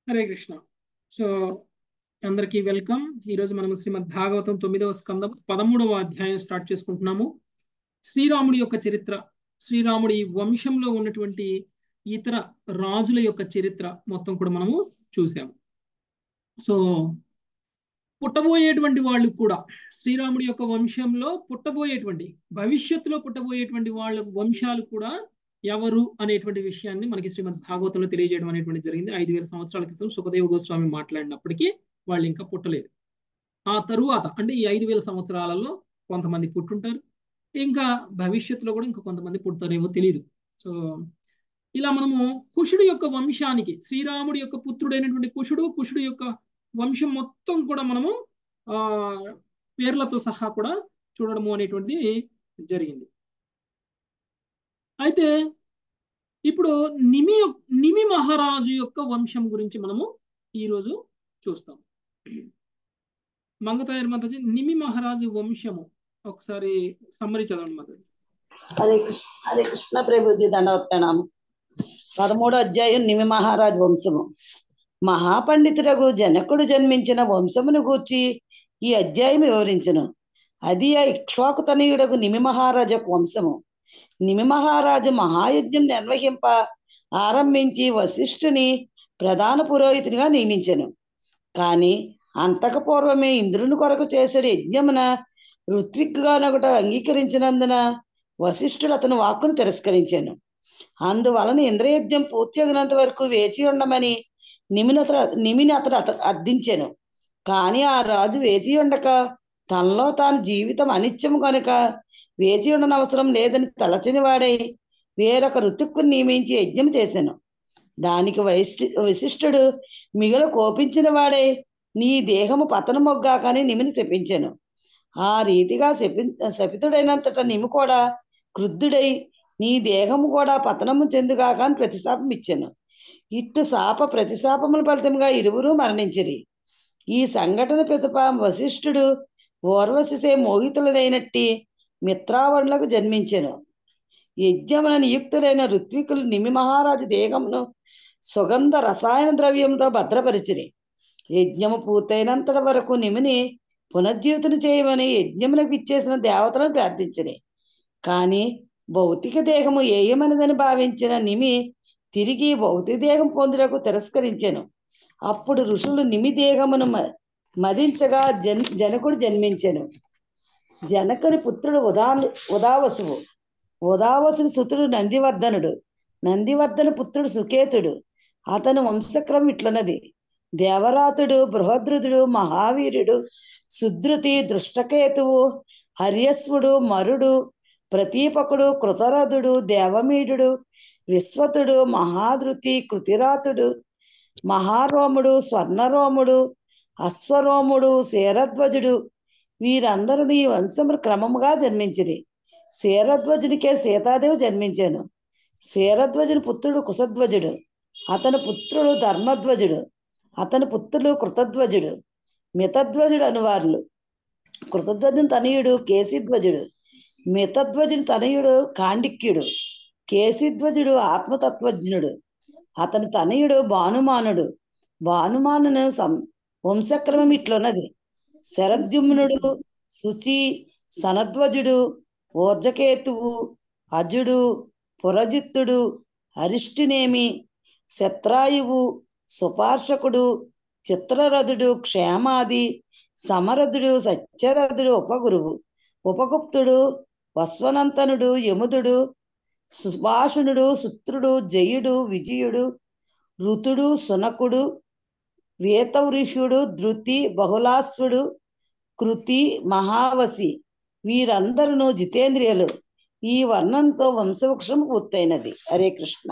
Hare Krishna so అందరికీ welcome ఈరోజు మనం శ్రీమద్ భాగవతం తొమ్మిదవ స్కందం పదమూడవ అధ్యాయం స్టార్ట్ చేసుకుంటున్నాము శ్రీరాముడి యొక్క చరిత్ర శ్రీరాముడి వంశంలో ఉన్నటువంటి ఇతర రాజుల యొక్క చరిత్ర మొత్తం కూడా మనము చూసాము సో పుట్టబోయేటువంటి వాళ్ళు కూడా శ్రీరాముడి యొక్క వంశంలో పుట్టబోయేటువంటి భవిష్యత్తులో పుట్టబోయేటువంటి వాళ్ళ వంశాలు కూడా ఎవరు అనేటువంటి విషయాన్ని మనకి శ్రీమద్ భాగవతంలో తెలియజేయడం అనేటువంటి జరిగింది ఐదు వేల సంవత్సరాల క్రితం సుఖదేవ గోస్వామి మాట్లాడినప్పటికీ వాళ్ళు ఇంకా పుట్టలేదు ఆ తరువాత అంటే ఈ ఐదు వేల సంవత్సరాలలో కొంతమంది పుట్టుంటారు ఇంకా భవిష్యత్తులో కూడా ఇంకా కొంతమంది పుడతారేమో తెలియదు సో ఇలా మనము కుషుడు యొక్క వంశానికి శ్రీరాముడి యొక్క పుత్రుడైనటువంటి కుషుడు కుషుడు యొక్క వంశం మొత్తం కూడా మనము ఆ పేర్లతో సహా కూడా చూడడము అనేటువంటిది జరిగింది అయితే ఇప్పుడు నిమి నిమి మహారాజు యొక్క వంశం గురించి మనము ఈరోజు చూస్తాం మంగతాయర్ మాతాజీ నిమి మహారాజు వంశము ఒకసారి సమ్మరి చదవండి మాతాజీ హరే కృష్ణ హరే కృష్ణ ప్రభుజీ దండవత్ ప్రణామం పదమూడో అధ్యాయం నిమి మహారాజు వంశము మహాపండితులకు జనకుడు జన్మించిన వంశమును గూర్చి ఈ అధ్యాయం వివరించను అది ఆ ఇక్ష్వాకు తనయుడకు నిమి మహారాజు యొక్క వంశము నిమి మహారాజు మహాయజ్ఞం నిర్వహింప ఆరంభించి వశిష్ఠుని ప్రధాన పురోహితునిగా నియమించెను కాని అంతకు పూర్వమే ఇంద్రుని కొరకు చేసే యజ్ఞమున ఋత్విక్గానొకట అంగీకరించినందున వశిష్ఠుడు అతని వాక్కును తిరస్కరించాను అందువలన ఇంద్రయజ్ఞం పూర్తి అగినంత వరకు వేచి ఉండమని నిమిని అతడు నిమిని అతడు అత అర్థించాను కానీ ఆ రాజు వేచి ఉండక తనలో తాను జీవితం అనిత్యము కనుక వేచి ఉండనవసరం లేదని తలచని వాడై వేరొక ఋతుక్కుని నియమించి యజ్ఞం చేశాను దానికి వైశి వశిష్ఠుడు మిగులు కోపించిన వాడై నీ దేహము పతనమొగ్గా కానీ నిమిని శపించాను ఆ రీతిగా శపి శపితుడైనంతట నిమి కూడా క్రుద్ధుడై నీ దేహము కూడా పతనము చెందుగాక అని ప్రతిశాపం ఇచ్చాను ఇట్టు శాప ప్రతిశాపముల ఫలితంగా ఇరువురు మరణించిరి ఈ సంఘటన పిదప వశిష్ఠుడు ఓర్వశిసే మోహితులైనట్టి మిత్రావరులకు జన్మించెను యజ్ఞమున నియుక్తులైన ఋత్వికులు నిమి మహారాజు దేహమును సుగంధ రసాయన ద్రవ్యంతో భద్రపరిచిరి యజ్ఞము పూర్తయినంత వరకు నిమిని పునర్జీవితం చేయమని యజ్ఞమునకు ఇచ్చేసిన దేవతలను ప్రార్థించిరి కానీ భౌతిక దేహము ఏయమనదని భావించిన నిమి తిరిగి భౌతిక దేహం పొందుటకు తిరస్కరించాను అప్పుడు ఋషులు నిమి దేహమును మదించగా జన్ జనకుడు జన్మించాను జనకుని పుత్రుడు ఉదా ఉదావసువు ఉదావసుని సుతుడు నందివర్ధనుడు నందివర్ధన పుత్రుడు సుకేతుడు అతను వంశక్రమం ఇట్లనది దేవరాతుడు బృహద్రుదుడు మహావీరుడు సుధృతి దృష్టకేతువు హర్యస్వుడు మరుడు ప్రతీపకుడు కృతరథుడు దేవమీడుడు విశ్వతుడు మహాధృతి కృతిరాతుడు మహారోముడు స్వర్ణరోముడు అశ్వరోముడు శేరధ్వజుడు వీరందరూ ఈ వంశములు క్రమముగా జన్మించిరి శేరధ్వజునికే సీతాదేవి జన్మించాను శేరధ్వజుని పుత్రుడు కుశధ్వజుడు అతని పుత్రుడు ధర్మధ్వజుడు అతని పుత్రుడు కృతధ్వజుడు మితధ్వజుడు అనువారులు కృతధ్వజుని తనయుడు కేసిధ్వజుడు మితధ్వజుని తనయుడు కాండిక్యుడు కేసిధ్వజుడు ఆత్మతత్వజ్ఞుడు అతని తనయుడు భానుమానుడు భానుమానును సం వంశక్రమం ఇట్లున్నది శరద్యుమ్నుడు శుచి సనధ్వజుడు ఓర్జకేతువు అజుడు పురజిత్తుడు అరిష్టినేమి శత్రాయువు సుపార్శకుడు చిత్రరథుడు క్షేమాది సమరథుడు సత్యరథుడు ఉపగురువు ఉపగుప్తుడు వస్వనంతనుడు యముదుడు సుభాషణుడు సుత్రుడు జయుడు విజయుడు ఋతుడు సునకుడు వేతవృహ్యుడు ధృతి బహుళాశ్వుడు కృతి మహావసి వీరందరూ జితేంద్రియులు ఈ వర్ణంతో వంశవృక్షం పూర్తయినది హరే కృష్ణ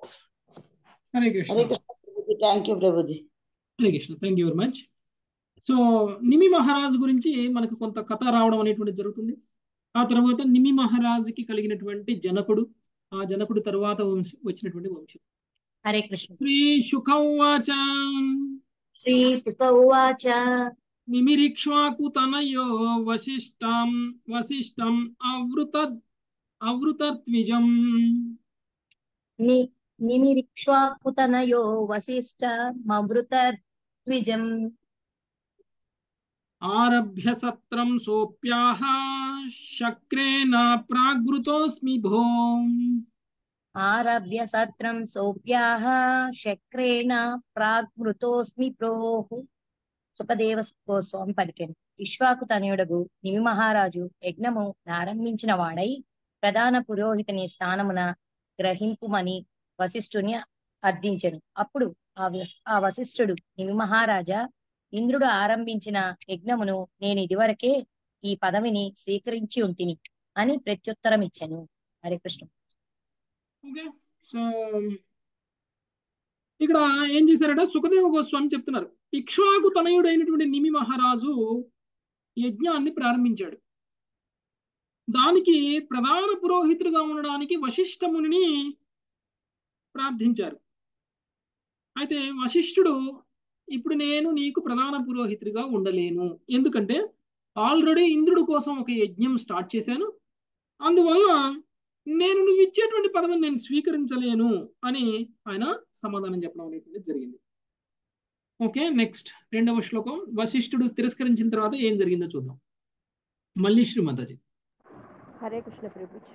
హరే కృష్ణ హరే కృష్ణ థ్యాంక్ యూ ప్రభుజీ Hare Krishna thank you very much so Nimi మహారాజు గురించి మనకు కొంత కథ రావడం అనేటువంటి జరుగుతుంది ఆ తర్వాత నిమి మహారాజుకి కలిగినటువంటి జనకుడు ఆ జనకుడు తరువాత వంశ వచ్చినటువంటి వంశం హరే కృష్ణ శ్రీ శుకౌవాచ శ్రీ సుత ఉవాచ నిమిరిక్ష్వాకు తనయో వశిష్టం వశిష్టం అవృత అవృతత్విజం ని నిమిరిక్ష్వాకుతనయో వశిష్ట మమృత ద్విజం ఆరభ్య సత్రం సోప్యాహ శక్రేణ ప్రాగృతోస్మి భో ఆరభ్య సత్రం సోప్యాహ శక్రేణ ప్రాగృతోస్మి ప్రోః సుఖదేవ గోస్వామి పలికెను ఇష్వాకు తనయుడగు నిమి మహారాజు యజ్ఞము ప్రారంభించిన వాడై ప్రధాన పురోహితుని స్థానమున గ్రహింపుమని వశిష్ఠుని అర్థించెను అప్పుడు ఆ వస్- ఆ వశిష్ఠుడు నిమి మహారాజా ఇంద్రుడు ఆరంభించిన యజ్ఞమును నేను ఇదివరకే ఈ పదవిని స్వీకరించి ఉంటిని అని ప్రత్యుత్తరం ఇచ్చాను హరే కృష్ణ ఓకే సో ఇక్కడ ఏం చేశారట సుఖదేవ గోస్వామి చెప్తున్నారు ఇక్ష్వాకు తనయుడైనటువంటి నిమి మహారాజు యజ్ఞాన్ని ప్రారంభించాడు దానికి ప్రధాన పురోహితుడుగా ఉండడానికి వశిష్ఠముని ప్రార్థించారు అయితే వశిష్ఠుడు ఇప్పుడు నేను నీకు ప్రధాన పురోహితుడిగా ఉండలేను ఎందుకంటే ఆల్రెడీ ఇంద్రుడి కోసం ఒక యజ్ఞం స్టార్ట్ చేశాను అందువల్ల నేను నువ్వు ఇచ్చేటువంటి పదవిని నేను స్వీకరించలేను అని ఆయన సమాధానం చెప్పడం అనేటువంటిది జరిగింది ఓకే నెక్స్ట్ రెండవ శ్లోకం వశిష్ఠుడు తిరస్కరించిన తర్వాత ఏం జరిగిందో చూద్దాం మళ్ళీ శ్రీమతాజీ హరే కృష్ణ ప్రభుజీ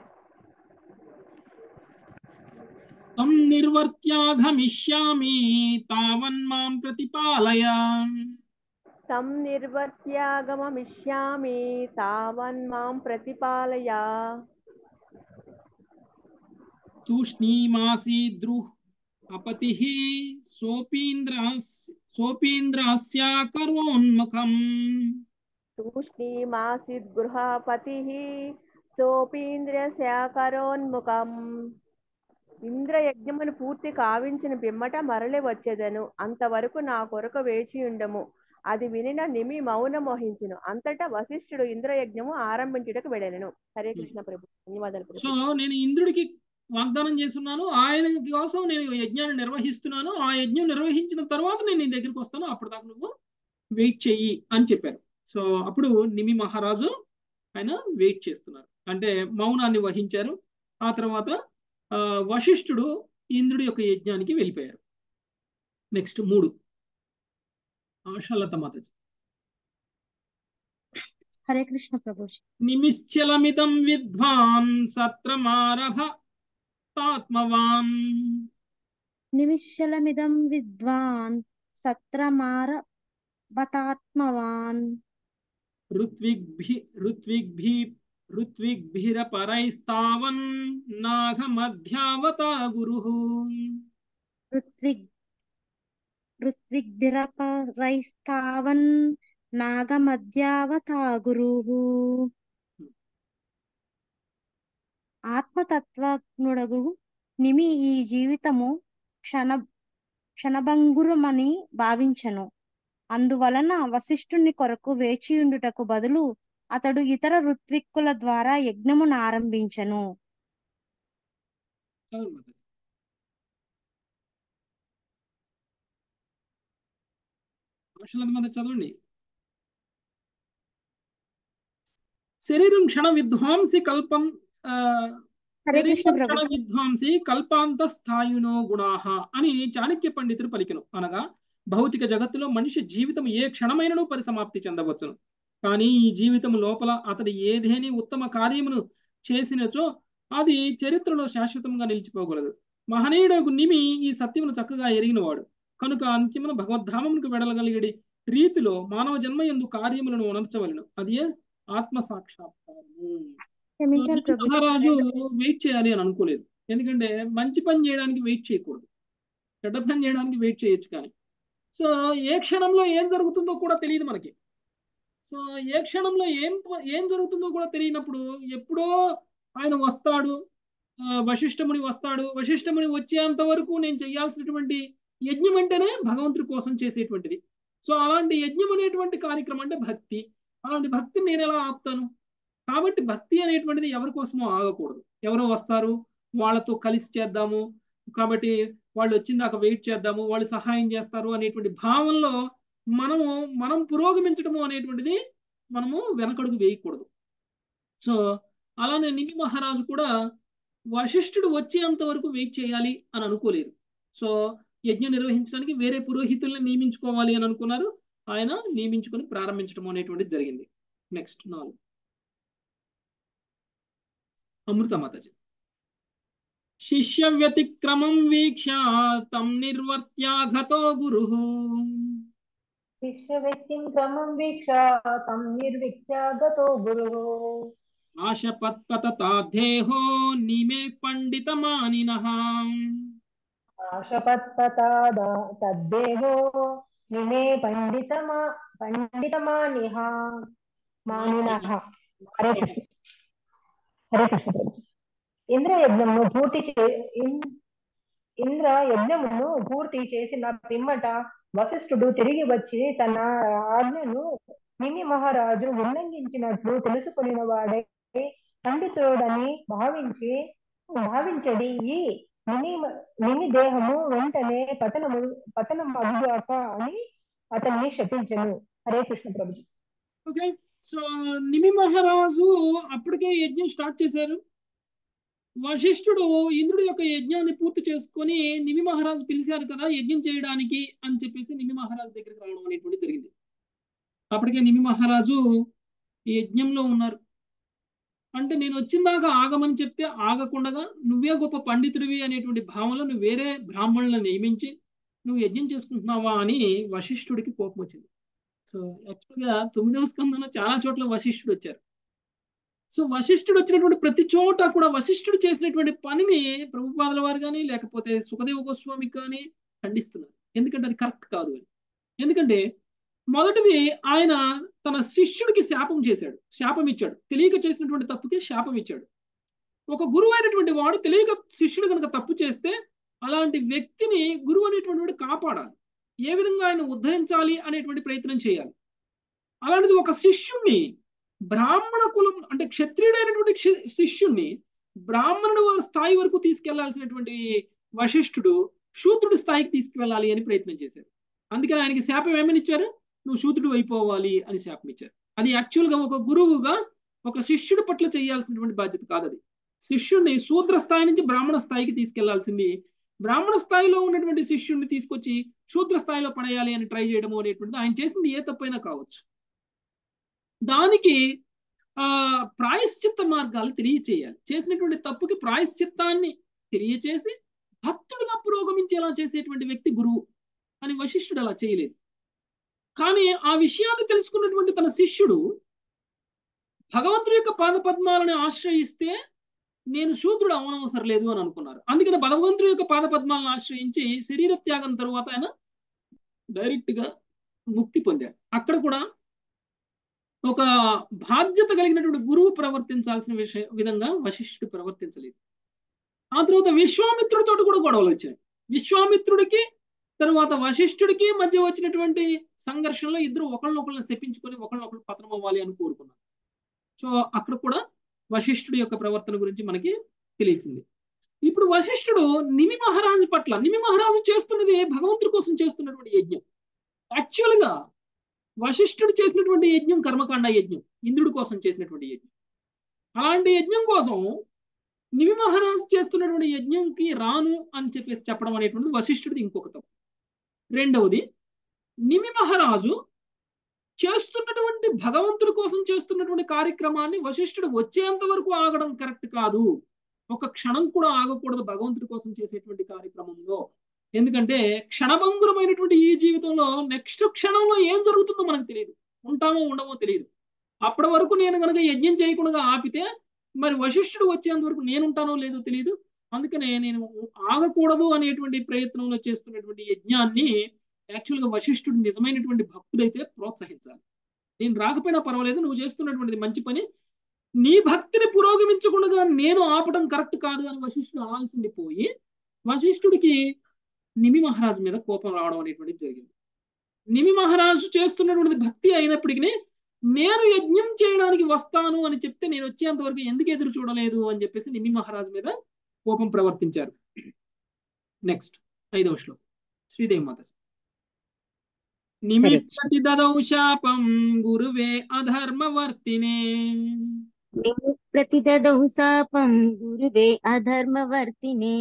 తం నిర్వర్త్యాఘమిష్యామి తావన్మాం ప్రతిపాలయ తం నిర్వర్త్యాగమమిష్యామి తావన్ మాం ప్రతిపాలయ తూష్ణీమాసీద్రు అపతి సోపీంద్రాస్ సోపీంద్రాస్యాకరోన్ముఖం తూష్ణీమాసిద్ గృహపతి సోపీంద్రశాకరోన్ముఖం ఇంద్రయజ్ఞమును పూర్తి కావించిన పిమ్మట మరలి వచ్చేదను అంతవరకు నా కొరకు వేచి ఉండము అది వినిన నిమి మౌనం వహించును అంతటా వశిష్ఠుడు ఇంద్రయజ్ఞము ఆరంభించుటకు వెళ్ళెను హరే కృష్ణ ప్రభు ధన్యవాదాలు ప్రభు సో నేను ఇంద్రుడికి వాగ్దానం చేస్తున్నాను ఆయన కోసం నేను యజ్ఞాన్ని నిర్వహిస్తున్నాను ఆ యజ్ఞం నిర్వహించిన తర్వాత నేను నీ దగ్గరికి వస్తాను అప్పటిదాకా నువ్వు వెయిట్ చెయ్యి అని చెప్పారు సో అప్పుడు నిమి మహారాజు ఆయన వెయిట్ చేస్తున్నారు అంటే మౌనాన్ని వహించారు ఆ తర్వాత ఆ, వశిష్ఠుడు ఇంద్రుడి యొక్క యజ్ఞానికి వెళ్ళిపోయారు నెక్స్ట్ మూడు ఆశాలత మాతాజీ హరే కృష్ణ ప్రభుజీ నిమిశ్చలమిదం విద్వాన్ సత్రమారభ తాత్మవాన్ నిమిషలమిదం విద్వాన్ సత్రమార బతాత్మవాన్ ఋత్విగ్భి ఋత్విగ్భి ఋత్విగ్భిరపరైస్తావన్ నాగమధ్యావతా గురుః ఋత్విగ్ ఋత్విగ్భిరపరైస్తావన్ నాగమధ్యావతా గురుః ఆత్మతత్వజ్ఞుడగు నిమి ఈ జీవితము క్షణ క్షణభంగురమని భావించను అందువలన వశిష్ఠుని కొరకు వేచియుండుటకు బదులు అతడు ఇతర ఋత్విక్కుల ద్వారా యజ్ఞమును ఆరంభించెను చదవండి మాతాజీ. ఆశాలత మాతాజీ చదవండి శరీరం క్షణ విధ్వాంసి కల్పం ఆ, హరే కృష్ణ శరీరం ప్రభు క్షణ విధ్వాంసి కల్పాంత స్థాయునో గుణాహ అని చాణక్య పండితుడు పలికెను అనగా భౌతిక జగత్తులో మనిషి జీవితం ఏ క్షణమైనను పరిసమాప్తి చెందవచ్చును కానీ ఈ జీవితం లోపల అతడు ఏదేని ఉత్తమ కార్యమును చేసినచో అది చరిత్రలో శాశ్వతంగా నిలిచిపోగలదు మహనీయుడు నిమి ఈ సత్యమును చక్కగా ఎరిగినవాడు కనుక అంత్యమున భగవద్ధామమునకు వెడలగలిగడి రీతిలో మానవ జన్మ ఎందు కార్యములను ఉనర్చవలను అది ఆత్మ సాక్షాత్కారము క్షమించాలి ప్రభు మహారాజు వెయిట్ చేయాలి అని అనుకోలేదు ఎందుకంటే మంచి పని చేయడానికి వెయిట్ చేయకూడదు చెడ్డ పని చేయడానికి వెయిట్ చేయొచ్చు కానీ సో ఏ క్షణంలో ఏం జరుగుతుందో కూడా తెలియదు మనకి సో ఏ క్షణంలో ఏం ప- ఏం జరుగుతుందో కూడా తెలియనప్పుడు ఎప్పుడో ఆయన వస్తాడు ఆ, వశిష్ఠముని వస్తాడు వశిష్ఠముని వచ్చేంత వరకు నేను చేయాల్సినటువంటి యజ్ఞం అంటేనే భగవంతుడి కోసం చేసేటువంటిది సో అలాంటి యజ్ఞం అనేటువంటి కార్యక్రమం అంటే భక్తి అలాంటి భక్తిని నేను ఎలా ఆపుతాను కాబట్టి భక్తి అనేటువంటిది ఎవరి కోసమో ఆగకూడదు ఎవరో వస్తారు వాళ్ళతో కలిసి చేద్దాము కాబట్టి వాళ్ళు వచ్చిందాక వెయిట్ చేద్దాము వాళ్ళు సహాయం చేస్తారు అనేటువంటి భావంలో మనము మనం పురోగమించడము అనేటువంటిది మనము వెనకడుగు వేయకూడదు సో అలానే నిమి మహారాజు కూడా వశిష్ఠుడు వచ్చేంత వరకు వెయిట్ చేయాలి అని అనుకోలేదు సో యజ్ఞం నిర్వహించడానికి వేరే పురోహితుల్ని నియమించుకోవాలి అని అనుకున్నారు ఆయన నియమించుకొని ప్రారంభించడం అనేటువంటిది జరిగింది నెక్స్ట్ నాలుగు అమృత మాతాజీ శిష్య వ్యతిక్రమం వీక్ష తం నిర్వర్త్యాఘతో గురు శిష్య వ్యక్తిం క్రమం వీక్ష తం నిర్విఖ్యాగతో గురుः ఆశపత్పతతాధేహో నిమే పండితమానినః ఆశపత్పతాద తద్దేహో నిమే పండితమా పండితమానిహ మానినః హరే కృష్ణ హరే కృష్ణ ప్రభు. ఇంద్ర యజ్ఞమును పూర్తి చే ఇన్- ఇంద్ర యజ్ఞమును పూర్తి చేసిన పిమ్మట వశిష్ఠుడు తిరిగి వచ్చి తన ఆజ్ఞను నిమి మహారాజు ఉల్లంఘించినట్లు తెలుసుకుని వాడే పండితుడని భావించి భావించడి ఈ నిని నిని దేహము వెంటనే పతనము పతనం అగుగాక అని అతన్ని శపించను హరే కృష్ణ ప్రభుజీ ఓకే సో నిమి మహారాజు అప్పటికే యజ్ఞం స్టార్ట్ చేశారు వశిష్ఠుడు ఇంద్రుడి యొక్క యజ్ఞాన్ని పూర్తి చేసుకొని నిమి మహారాజు పిలిచారు కదా యజ్ఞం చేయడానికి అని చెప్పేసి నిమి మహారాజు దగ్గరికి రావడం అనేటువంటి జరిగింది అప్పటికే నిమి మహారాజు ఈ యజ్ఞంలో ఉన్నారు అంటే నేను వచ్చిన దాకా ఆగమని చెప్తే ఆగకుండగా నువ్వే గొప్ప పండితుడివి అనేటువంటి భావనలో నువ్వు వేరే బ్రాహ్మణులను నియమించి నువ్వు యజ్ఞం చేసుకుంటున్నావా అని వశిష్ఠుడికి కోపం వచ్చింది సో యాక్చువల్గా తొమ్మిదవ స్కందంలో చాలా చోట్ల వశిష్ఠుడు వచ్చారు సో వశిష్ఠుడు వచ్చినటువంటి ప్రతి చోట కూడా వశిష్ఠుడు చేసినటువంటి పనిని ప్రభుపాదుల వారు కానీ లేకపోతే సుఖదేవ గోస్వామి కానీ ఖండిస్తున్నారు ఎందుకంటే అది కరెక్ట్ కాదు అని ఎందుకంటే మొదటిది ఆయన తన శిష్యుడికి శాపం చేశాడు శాపం ఇచ్చాడు తెలియక చేసినటువంటి తప్పుకి శాపం ఇచ్చాడు ఒక గురువు అయినటువంటి వాడు తెలియక శిష్యుడు కనుక తప్పు చేస్తే అలాంటి వ్యక్తిని గురువు అనేటువంటి వాడు కాపాడాలి ఏ విధంగా ఆయన ఉద్ధరించాలి అనేటువంటి ప్రయత్నం చేయాలి అలాంటిది ఒక శిష్యుణ్ణి బ్రాహ్మణ కులం అంటే క్షత్రియుడైనటువంటి శి- శిష్యుణ్ణి బ్రాహ్మణుడు వారి స్థాయి వరకు తీసుకెళ్లాల్సినటువంటి వశిష్ఠుడు శూద్రుడి స్థాయికి తీసుకువెళ్ళాలి అని ప్రయత్నం చేశారు అందుకని ఆయనకి శాపం ఏమని ఇచ్చారు నువ్వు శూద్రుడు అయిపోవాలి అని శాపం ఇచ్చారు అది యాక్చువల్ గా ఒక గురువుగా ఒక శిష్యుడి పట్ల చేయాల్సినటువంటి బాధ్యత కాదు అది శిష్యుడిని శూద్ర స్థాయి నుంచి బ్రాహ్మణ స్థాయికి తీసుకెళ్లాల్సింది బ్రాహ్మణ స్థాయిలో ఉన్నటువంటి శిష్యుడిని తీసుకొచ్చి శూద్ర స్థాయిలో పడేయాలి అని ట్రై చేయడం అనేటువంటిది ఆయన చేసింది ఏ తప్పైనా కావచ్చు దానికి ఆ ప్రాయశ్చిత్త మార్గాలు తెలియచేయాలి చేసినటువంటి తప్పుకి ప్రాయశ్చిత్తాన్ని తెలియచేసి భక్తుడిగా పురోగమించేలా చేసేటువంటి వ్యక్తి గురువు అని వశిష్ఠుడు అలా చేయలేదు కానీ ఆ విషయాన్ని తెలుసుకున్నటువంటి తన శిష్యుడు భగవంతుడి యొక్క పాద పద్మాలను ఆశ్రయిస్తే నేను శూద్రుడు అవనవసరం లేదు అని అనుకున్నారు అందుకని భగవంతుడి యొక్క పాద పద్మాలను ఆశ్రయించి శరీర త్యాగం తరువాత ఆయన డైరెక్ట్ గా ముక్తి పొందారు అక్కడ కూడా ఒక బాధ్యత కలిగినటువంటి గురువు ప్రవర్తించాల్సిన విషయ విధంగా వశిష్ఠుడు ప్రవర్తించలేదు ఆ తర్వాత విశ్వామిత్రుడితో కూడా గొడవలు వచ్చాయి విశ్వామిత్రుడికి తర్వాత వశిష్ఠుడికి మధ్య వచ్చినటువంటి సంఘర్షణలో ఇద్దరు ఒకళ్ళనొకళ్ళని శపించుకొని ఒకళ్ళనొకళ్ళు పతనం అవ్వాలి అని కోరుకున్నారు సో అక్కడ కూడా వశిష్ఠుడి యొక్క ప్రవర్తన గురించి మనకి తెలిసింది ఇప్పుడు వశిష్ఠుడు నిమి మహారాజు పట్ల నిమి మహారాజు చేస్తున్నది భగవంతుడి కోసం చేస్తున్నటువంటి యజ్ఞం యాక్చువల్ గా వశిష్ఠుడు చేసినటువంటి యజ్ఞం కర్మకాండ యజ్ఞం ఇంద్రుడి కోసం చేసినటువంటి యజ్ఞం అలాంటి యజ్ఞం కోసం నిమి మహారాజు చేస్తున్నటువంటి యజ్ఞంకి రాను అని చెప్పేసి చెప్పడం అనేటువంటిది వశిష్ఠుడిది ఇంకొక తప్పు రెండవది నిమి మహారాజు చేస్తున్నటువంటి భగవంతుడి కోసం చేస్తున్నటువంటి కార్యక్రమాన్ని వశిష్ఠుడు వచ్చేంత వరకు ఆగడం కరెక్ట్ కాదు ఒక క్షణం కూడా ఆగకూడదు భగవంతుడి కోసం చేసేటువంటి కార్యక్రమంలో ఎందుకంటే క్షణభంగురమైనటువంటి ఈ జీవితంలో నెక్స్ట్ క్షణంలో ఏం జరుగుతుందో మనకు తెలియదు ఉంటామో ఉండమో తెలియదు అప్పటి వరకు నేను కనుక యజ్ఞం చేయకుండా ఆపితే మరి వశిష్ఠుడు వచ్చేంత వరకు నేను ఉంటానో లేదో తెలియదు అందుకనే నేను ఆగకూడదు అనేటువంటి ప్రయత్నంలో చేస్తున్నటువంటి యజ్ఞాన్ని యాక్చువల్గా వశిష్ఠుడు నిజమైనటువంటి భక్తుడైతే ప్రోత్సహించాలి నేను రాకపోయినా పర్వాలేదు నువ్వు చేస్తున్నటువంటిది మంచి పని నీ భక్తిని పురోగమించకుండా నేను ఆపడం కరెక్ట్ కాదు అని వశిష్ఠుడు అనాల్సింది పోయి వశిష్ఠుడికి నిమి మహారాజు మీద కోపం రావడం అనేటువంటిది జరిగింది నిమి మహారాజు చేస్తున్నటువంటి భక్తి అయినప్పటికీ నేను యజ్ఞం చేయడానికి వస్తాను అని చెప్తే నేను వచ్చేంత వరకు ఎందుకు ఎదురు చూడలేదు అని చెప్పేసి నిమి మహారాజు మీద కోపం ప్రవర్తించారు నెక్స్ట్ ఐదవ శ్లోకం శ్రీదేవి మాత నిమిత్తి దదౌ శాపం గురువే అధర్మవర్తినే ప్రతిదదౌ శాపం గురువే అధర్మవర్తినే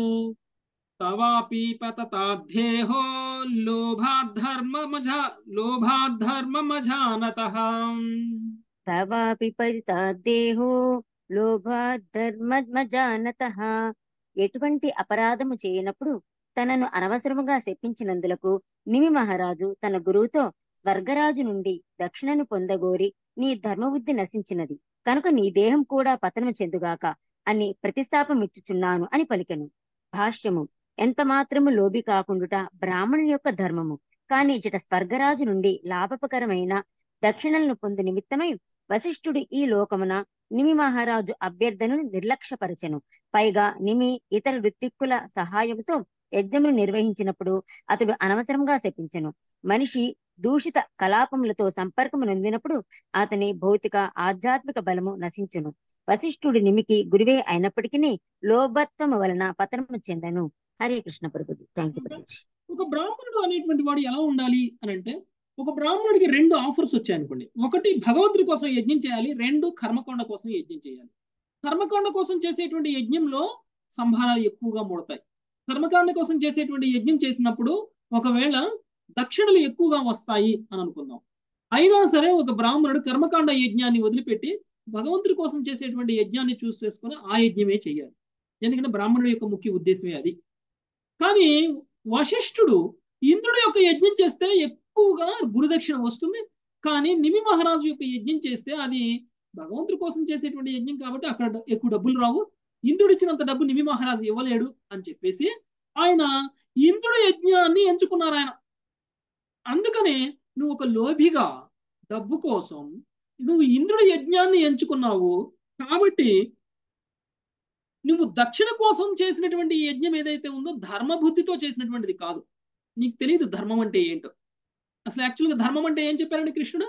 తవాపి పతతాద్ధేహో లోభాద్ధర్మమజా లోభాద్ధర్మమజానతః తవాపి పరితాదేహో లోభాధర్మజానత ఎటువంటి అపరాధము చేయనప్పుడు తనను అనవసరముగా శపించినందులకు నిమి మహారాజు తన గురువుతో స్వర్గరాజు నుండి దక్షిణను పొందగోరి నీ ధర్మబుద్ధి నశించినది కనుక నీ దేహం కూడా పతనము చెందుగాక అని ప్రతిశాపమిచ్చుచున్నాను అని పలికెను భాష్యము ఎంత మాత్రము లోబి కాకుండుట బ్రాహ్మణుని యొక్క ధర్మము కాని ఇచ్చట స్వర్గరాజు నుండి లాభపకరమైన దక్షిణలను పొందు నిమిత్తమై వశిష్ఠుడు ఈ లోకమున నిమి మహారాజు అభ్యర్థనను నిర్లక్ష్యపరచెను పైగా నిమి ఇతర ఋత్విక్కుల సహాయంతో యజ్ఞమును నిర్వహించినప్పుడు అతడు అనవసరంగా శపించెను మనిషి దూషిత కలాపములతో సంపర్కము నొందినప్పుడు అతని భౌతిక ఆధ్యాత్మిక బలము నశించును వశిష్ఠుడు నిమికి గురువే అయినప్పటికీ లోభత్వము వలన పతనము చెందను హరే కృష్ణ ప్రభుజీ థ్యాంక్ యూ ప్రభుజీ ఒక బ్రాహ్మణుడు అనేటువంటి వాడు ఎలా ఉండాలి అని అంటే ఒక బ్రాహ్మణుడికి రెండు ఆఫర్స్ వచ్చాయి అనుకోండి ఒకటి భగవంతుడి కోసం యజ్ఞం చేయాలి రెండు కర్మకొండ కోసం యజ్ఞం చేయాలి కర్మకొండ కోసం చేసేటువంటి యజ్ఞంలో సంభారాలు ఎక్కువగా ముడతాయి కర్మకాండ కోసం చేసేటువంటి యజ్ఞం చేసినప్పుడు ఒకవేళ దక్షిణలు ఎక్కువగా వస్తాయి అని అనుకుందాం అయినా సరే ఒక బ్రాహ్మణుడు కర్మకాండ యజ్ఞాన్ని వదిలిపెట్టి భగవంతుడి కోసం చేసేటువంటి యజ్ఞాన్ని చూస్ చేసుకొని ఆ యజ్ఞమే చేయాలి ఎందుకంటే బ్రాహ్మణుడి యొక్క ముఖ్య ఉద్దేశమే అది కానీ వశిష్ఠుడు ఇంద్రుడి యొక్క యజ్ఞం చేస్తే ఎక్కువగా గురుదక్షిణ వస్తుంది కానీ నిమి మహారాజు యొక్క యజ్ఞం చేస్తే అది భగవంతుడి కోసం చేసేటువంటి యజ్ఞం కాబట్టి అక్కడ ఎక్కువ డబ్బులు రావు ఇంద్రుడు ఇచ్చినంత డబ్బు నిమి మహారాజు ఇవ్వలేడు అని చెప్పేసి ఆయన ఇంద్రుడి యజ్ఞాన్ని ఎంచుకున్నారు ఆయన అందుకనే నువ్వు ఒక లోభిగా డబ్బు కోసం నువ్వు ఇంద్రుడి యజ్ఞాన్ని ఎంచుకున్నావు కాబట్టి నువ్వు దక్షిణ కోసం చేసినటువంటి యజ్ఞం ఏదైతే ఉందో ధర్మబుద్ధితో చేసినటువంటిది కాదు నీకు తెలియదు ధర్మం అంటే ఏంటో అసలు యాక్చువల్గా ధర్మం అంటే ఏం చెప్పారండి కృష్ణుడు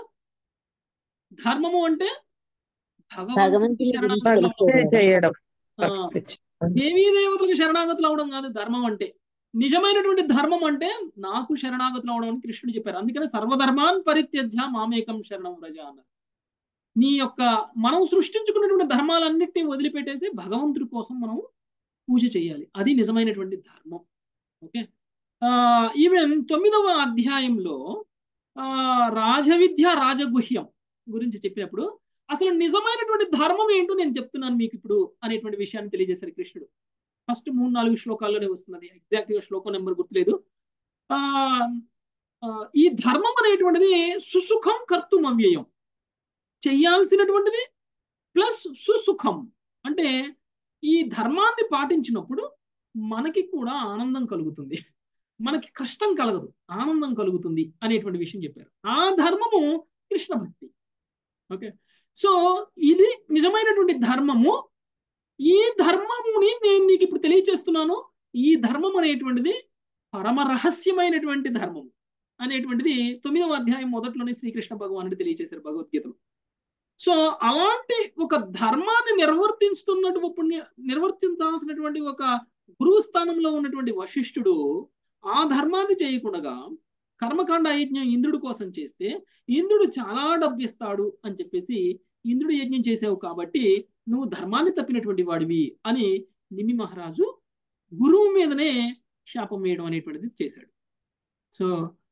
ధర్మము అంటే భగవంతుని గురించి శరణాగతులు చేయడం ఆ, దేవీ దేవతలకు శరణాగతులు అవడం కాదు ధర్మం అంటే నిజమైనటువంటి ధర్మం అంటే నాకు శరణాగతులు అవడం అని కృష్ణుడు చెప్పారు అందుకని సర్వధర్మాన్ పరిత్యజ్య మామేకం శరణం వ్రజ అన్నారు నీ యొక్క మనం సృష్టించుకున్నటువంటి ధర్మాలన్నిటిని వదిలిపెట్టేసి భగవంతుడి కోసం మనం పూజ చేయాలి అది నిజమైనటువంటి ధర్మం ఓకే ఆ ఈవెన్ తొమ్మిదవ అధ్యాయంలో ఆ రాజవిద్య రాజగుహ్యం గురించి చెప్పినప్పుడు అసలు నిజమైనటువంటి ధర్మం ఏంటో నేను చెప్తున్నాను మీకు ఇప్పుడు అనేటువంటి విషయాన్ని తెలియజేశారు కృష్ణుడు ఫస్ట్ మూడు నాలుగు శ్లోకాల్లోనే వస్తున్నది ఎగ్జాక్ట్ గా శ్లోకం నెంబర్ గుర్తులేదు ఆ ఆ, ఈ ధర్మం అనేటువంటిది సుసుఖం కర్తుం అవ్యయం చెయ్యాల్సినటువంటిది ప్లస్ సుసుఖం అంటే ఈ ధర్మాన్ని పాటించినప్పుడు మనకి కూడా ఆనందం కలుగుతుంది మనకి కష్టం కలగదు ఆనందం కలుగుతుంది అనేటువంటి విషయం చెప్పారు ఆ ధర్మము కృష్ణ భక్తి ఓకే సో ఇది నిజమైనటువంటి ధర్మము ఈ ధర్మముని నేను నీకు ఇప్పుడు తెలియచేస్తున్నాను ఈ ధర్మం అనేటువంటిది పరమ రహస్యమైనటువంటి ధర్మం అనేటువంటిది తొమ్మిదవ అధ్యాయం మొదట్లోనే శ్రీకృష్ణ భగవానుడు తెలియచేశారు భగవద్గీతలో సో అలాంటి ఒక ధర్మాన్ని నిర్వర్తిస్తున్నటువంటి నిర్వర్తించాల్సినటువంటి ఒక గురువు స్థానంలో ఉన్నటువంటి వశిష్ఠుడు ఆ ధర్మాన్ని చేయకుండా కర్మకాండ యజ్ఞం ఇంద్రుడి కోసం చేస్తే ఇంద్రుడు చాలా డబ్బు ఇస్తాడు అని చెప్పేసి ఇంద్రుడు యజ్ఞం చేసావు కాబట్టి నువ్వు ధర్మాన్ని తప్పినటువంటి వాడివి అని నిమి మహారాజు గురువు మీదనే శాపం వేయడం అనేటువంటిది చేశాడు సో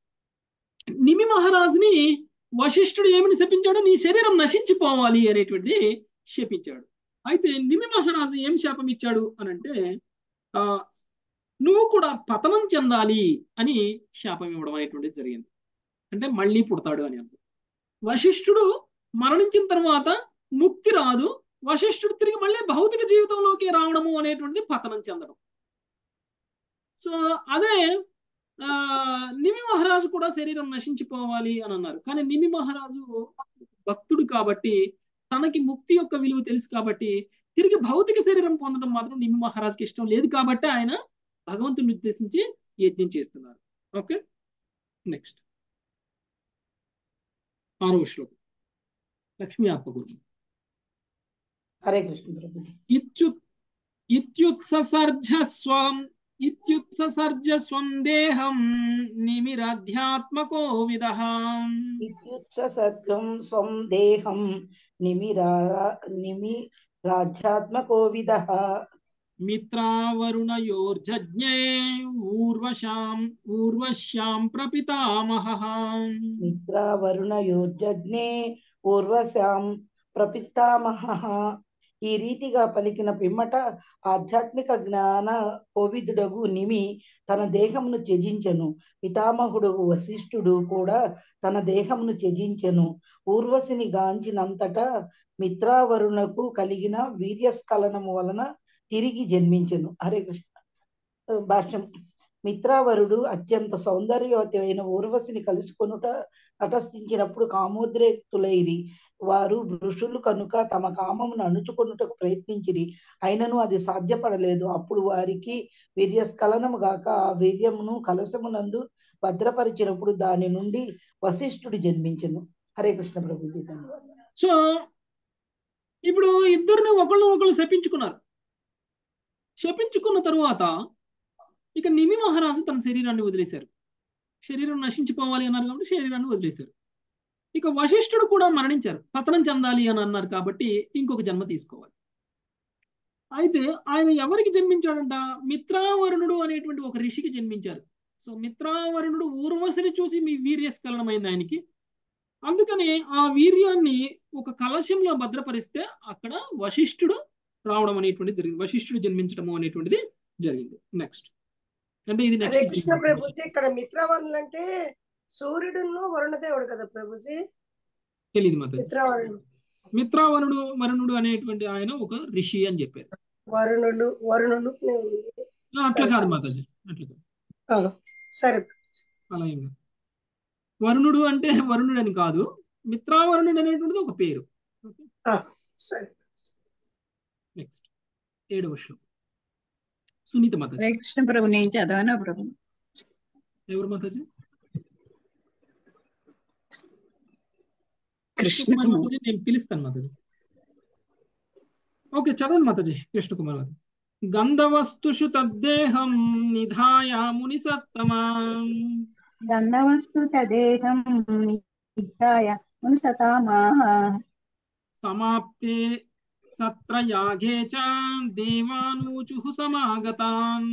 నిమి మహారాజుని వశిష్ఠుడు ఏమని శపించాడు నీ శరీరం నశించిపోవాలి అనేటువంటిది శపించాడు అయితే నిమి మహారాజు ఏం శాపం ఇచ్చాడు అని అంటే ఆ నువ్వు కూడా పతనం చెందాలి అని శాపం ఇవ్వడం అనేటువంటిది జరిగింది అంటే మళ్ళీ పుడతాడు అని అర్థం వశిష్ఠుడు మరణించిన తర్వాత ముక్తి రాదు వశిష్ఠుడు తిరిగి మళ్ళీ భౌతిక జీవితంలోకి రావడము అనేటువంటిది పతనం చెందడం సో అదే ఆ నిమి మహారాజు కూడా శరీరం నశించిపోవాలి అని అన్నారు కానీ నిమి మహారాజు భక్తుడు కాబట్టి తనకి ముక్తి యొక్క విలువ తెలుసు కాబట్టి తిరిగి భౌతిక శరీరం పొందడం మాత్రం నిమి మహారాజుకి ఇష్టం లేదు కాబట్టి ఆయన భగవంతుని ఉద్దేశించి యజ్ఞం చేస్తున్నారు ఓకే నెక్స్ట్ ఆరవ శ్లోకం లక్ష్మీ ఆత్మగురు హరే కృష్ణ ప్రభుజీ ఇత్యు ఇత్యుత్సర్జ స్వం ఇత్యుత్సర్జ స్వం దేహం నిమిరధ్యాత్మకో విద విద్యుత్సర్గం స్వం దేహం నిమిరా నిమిరాధ్యాత్మకో విద మిత్రావరుణయోర్జజ్ఞే ఊర్వశాం ఊర్వశ్యాం ప్రపితామహ మిత్రావరుణయోజజ్ఞే పూర్వశాం ప్రపితామహ ఈ రీతిగా పలికిన పిమ్మట ఆధ్యాత్మిక జ్ఞాన కోవిదుడగు నిమి తన దేహమును త్యజించెను పితామహుడు వశిష్ఠుడు కూడా తన దేహమును త్యజించెను ఊర్వశిని గాంచినంతటా మిత్రావరుణకు కలిగిన వీర్యస్ఖలనము వలన తిరిగి జన్మించెను హరే కృష్ణ భాష్యం మిత్రావరుడు అత్యంత సౌందర్యవతి అయిన ఊర్వశిని కలుసుకొనుట తటస్థించినప్పుడు కామోద్రేక్తులైరి వారు ఋషులు కనుక తమ కామమును అణుచుకొనుటకు ప్రయత్నించిరి అయినను అది సాధ్యపడలేదు అప్పుడు వారికి వీర్యస్ఖలనము గాక ఆ వీర్యమును కలశమునందు భద్రపరిచినప్పుడు దాని నుండి వశిష్ఠుడు జన్మించెను హరే కృష్ణ ప్రభుజీ ధన్యవాదాలు సో ఇప్పుడు ఇద్దరిని ఒకళ్ళు ఒకళ్ళు శపించుకున్నారు శపించుకున్న తరువాత ఇక నిమి మహారాజు తన శరీరాన్ని వదిలేశారు శరీరం నశించిపోవాలి అన్నారు కాబట్టి శరీరాన్ని వదిలేశారు ఇక వశిష్ఠుడు కూడా మరణించారు పతనం చెందాలి అని అన్నారు కాబట్టి ఇంకొక జన్మ తీసుకోవాలి అయితే ఆయన ఎవరికి జన్మించాడంట మిత్రావరుణుడు అనేటువంటి ఒక ఋషికి జన్మించారు సో మిత్రావరుణుడు ఊర్వశిని చూసి మీ వీర్యస్ఖలనమైంది ఆయనకి అందుకని ఆ వీర్యాన్ని ఒక కలశంలో భద్రపరిస్తే అక్కడ వశిష్ఠుడు రావడం అనేటువంటిది జరిగింది వశిష్ఠుడు జన్మించడము అనేటువంటిది జరిగింది నెక్స్ట్ అంటే ఇది హరే నెక్స్ట్ కృష్ణ ప్రభుజీ ఇక్కడ మిత్రవరుణులు అంటే సూర్యుడును వరుణదేవుడు కదా ప్రభుజీ తెలియదు మాత మిత్రవరుణుడు మిత్రావరుణుడు వరుణుడు అనేటువంటి ఆయన ఒక ఋషి అని చెప్పారు వరుణులు వరుణులు అని ఉంది. ఆ, అట్లా సరే. కాదు మాతాజీ అట్లా కాదు ఆ, సరే అలా ఏం కాదు వరుణుడు అంటే వరుణుడు అని కాదు మిత్రావరుణుడు అనేటువంటిది ఒక పేరు ఆ, సరే నెక్స్ట్ ఏడవ శ్లోకం సునీత మాతాజీ హరే కృష్ణ ప్రభు నేను చదవనా ప్రభు ఎవరు మాతాజీ కృష్ణ కృష్ణకుమార్ మాతాజీ నేను పిలుస్తాను మాతాజీ ఓకే చదవండి మాతాజీ కృష్ణకుమార్ మాతాజీ గంధవస్తుషు తద్దేహం నిధాయ ముని సత్తమా దండవస్తు తదేహం నిధ్యాయ మునిసతామా సమాప్తే సత్రయాగే చ దేవానూచుః సమాగతాన్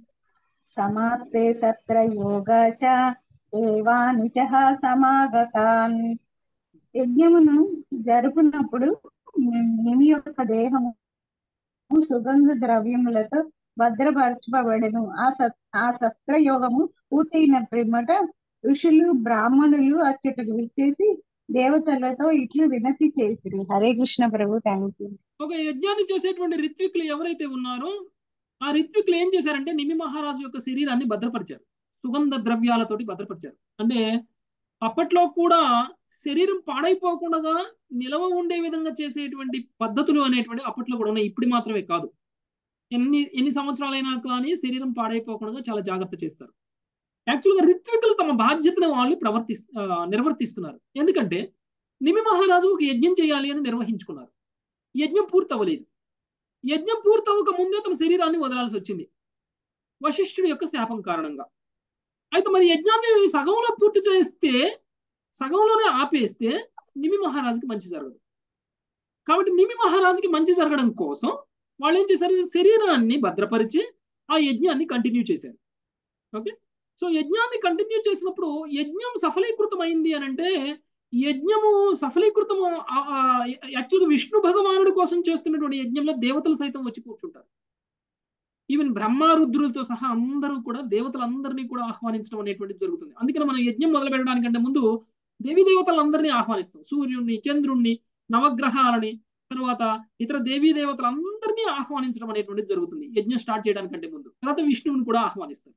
సమాస్తే సత్ర యోగ చ దేవానుచ సమాగతాన్ యజ్ఞమును జరుపునప్పుడు నిమి యొక్క దేహము సుగంధ ద్రవ్యములతో భద్రపరచబడెను ఆ సత్ ఆ సత్ర యోగము పూర్తయిన పిమ్మట ఋషులు బ్రాహ్మణులు అచ్చటకు విచ్చేసి దేవతలతో ఇట్లు వినతి చేసిరి హరే కృష్ణ ప్రభు థ్యాంక్ యూ ఒక యజ్ఞాన్ని చేసేటువంటి రిత్వికులు ఎవరైతే ఉన్నారో ఆ రిత్వికులు ఏం చేశారంటే నిమి మహారాజు యొక్క శరీరాన్ని భద్రపరిచారు సుగంధ ద్రవ్యాలతోటి భద్రపరిచారు అంటే అప్పట్లో కూడా శరీరం పాడైపోకుండా నిలవ ఉండే విధంగా చేసేటువంటి పద్ధతులు అనేటువంటి అప్పట్లో కూడా ఉన్నాయి ఇప్పుడు మాత్రమే కాదు ఎన్ని ఎన్ని సంవత్సరాలైనా కానీ శరీరం పాడైపోకుండా చాలా జాగ్రత్త చేస్తారు యాక్చువల్గా రిత్వికులు తమ బాధ్యతను వాళ్ళు ప్రవర్తి నిర్వర్తిస్తున్నారు ఎందుకంటే నిమి మహారాజు ఒక యజ్ఞం చేయాలి అని నిర్వహించుకున్నారు యజ్ఞం పూర్తవ్వలేదు యజ్ఞం పూర్తవ్వక ముందే తన శరీరాన్ని వదలాల్సి వచ్చింది వశిష్ఠుడి యొక్క శాపం కారణంగా అయితే మరి యజ్ఞాన్ని సగంలో పూర్తి చేస్తే సగంలోనే ఆపేస్తే నిమి మహారాజుకి మంచి జరగదు కాబట్టి నిమి మహారాజుకి మంచి జరగడం కోసం వాళ్ళు ఏం చేశారు శరీరాన్ని భద్రపరిచి ఆ యజ్ఞాన్ని కంటిన్యూ చేశారు ఓకే సో యజ్ఞాన్ని కంటిన్యూ చేసినప్పుడు యజ్ఞం సఫలీకృతమైంది అని అంటే యజ్ఞము సఫలీకృతము యాక్చువల్గా విష్ణు భగవానుడి కోసం చేస్తున్నటువంటి యజ్ఞంలో దేవతలు సైతం వచ్చి కూర్చుంటారు ఈవెన్ బ్రహ్మారుద్రులతో సహా అందరూ కూడా దేవతలందరినీ కూడా ఆహ్వానించడం అనేటువంటిది జరుగుతుంది అందుకని మనం యజ్ఞం మొదలు పెట్టడానికంటే ముందు దేవీ దేవతలందరినీ ఆహ్వానిస్తాం సూర్యుడిని చంద్రుణ్ణి నవగ్రహాలని తర్వాత ఇతర దేవీ దేవతలందరినీ ఆహ్వానించడం అనేటువంటిది జరుగుతుంది యజ్ఞం స్టార్ట్ చేయడానికంటే ముందు తర్వాత విష్ణువుని కూడా ఆహ్వానిస్తారు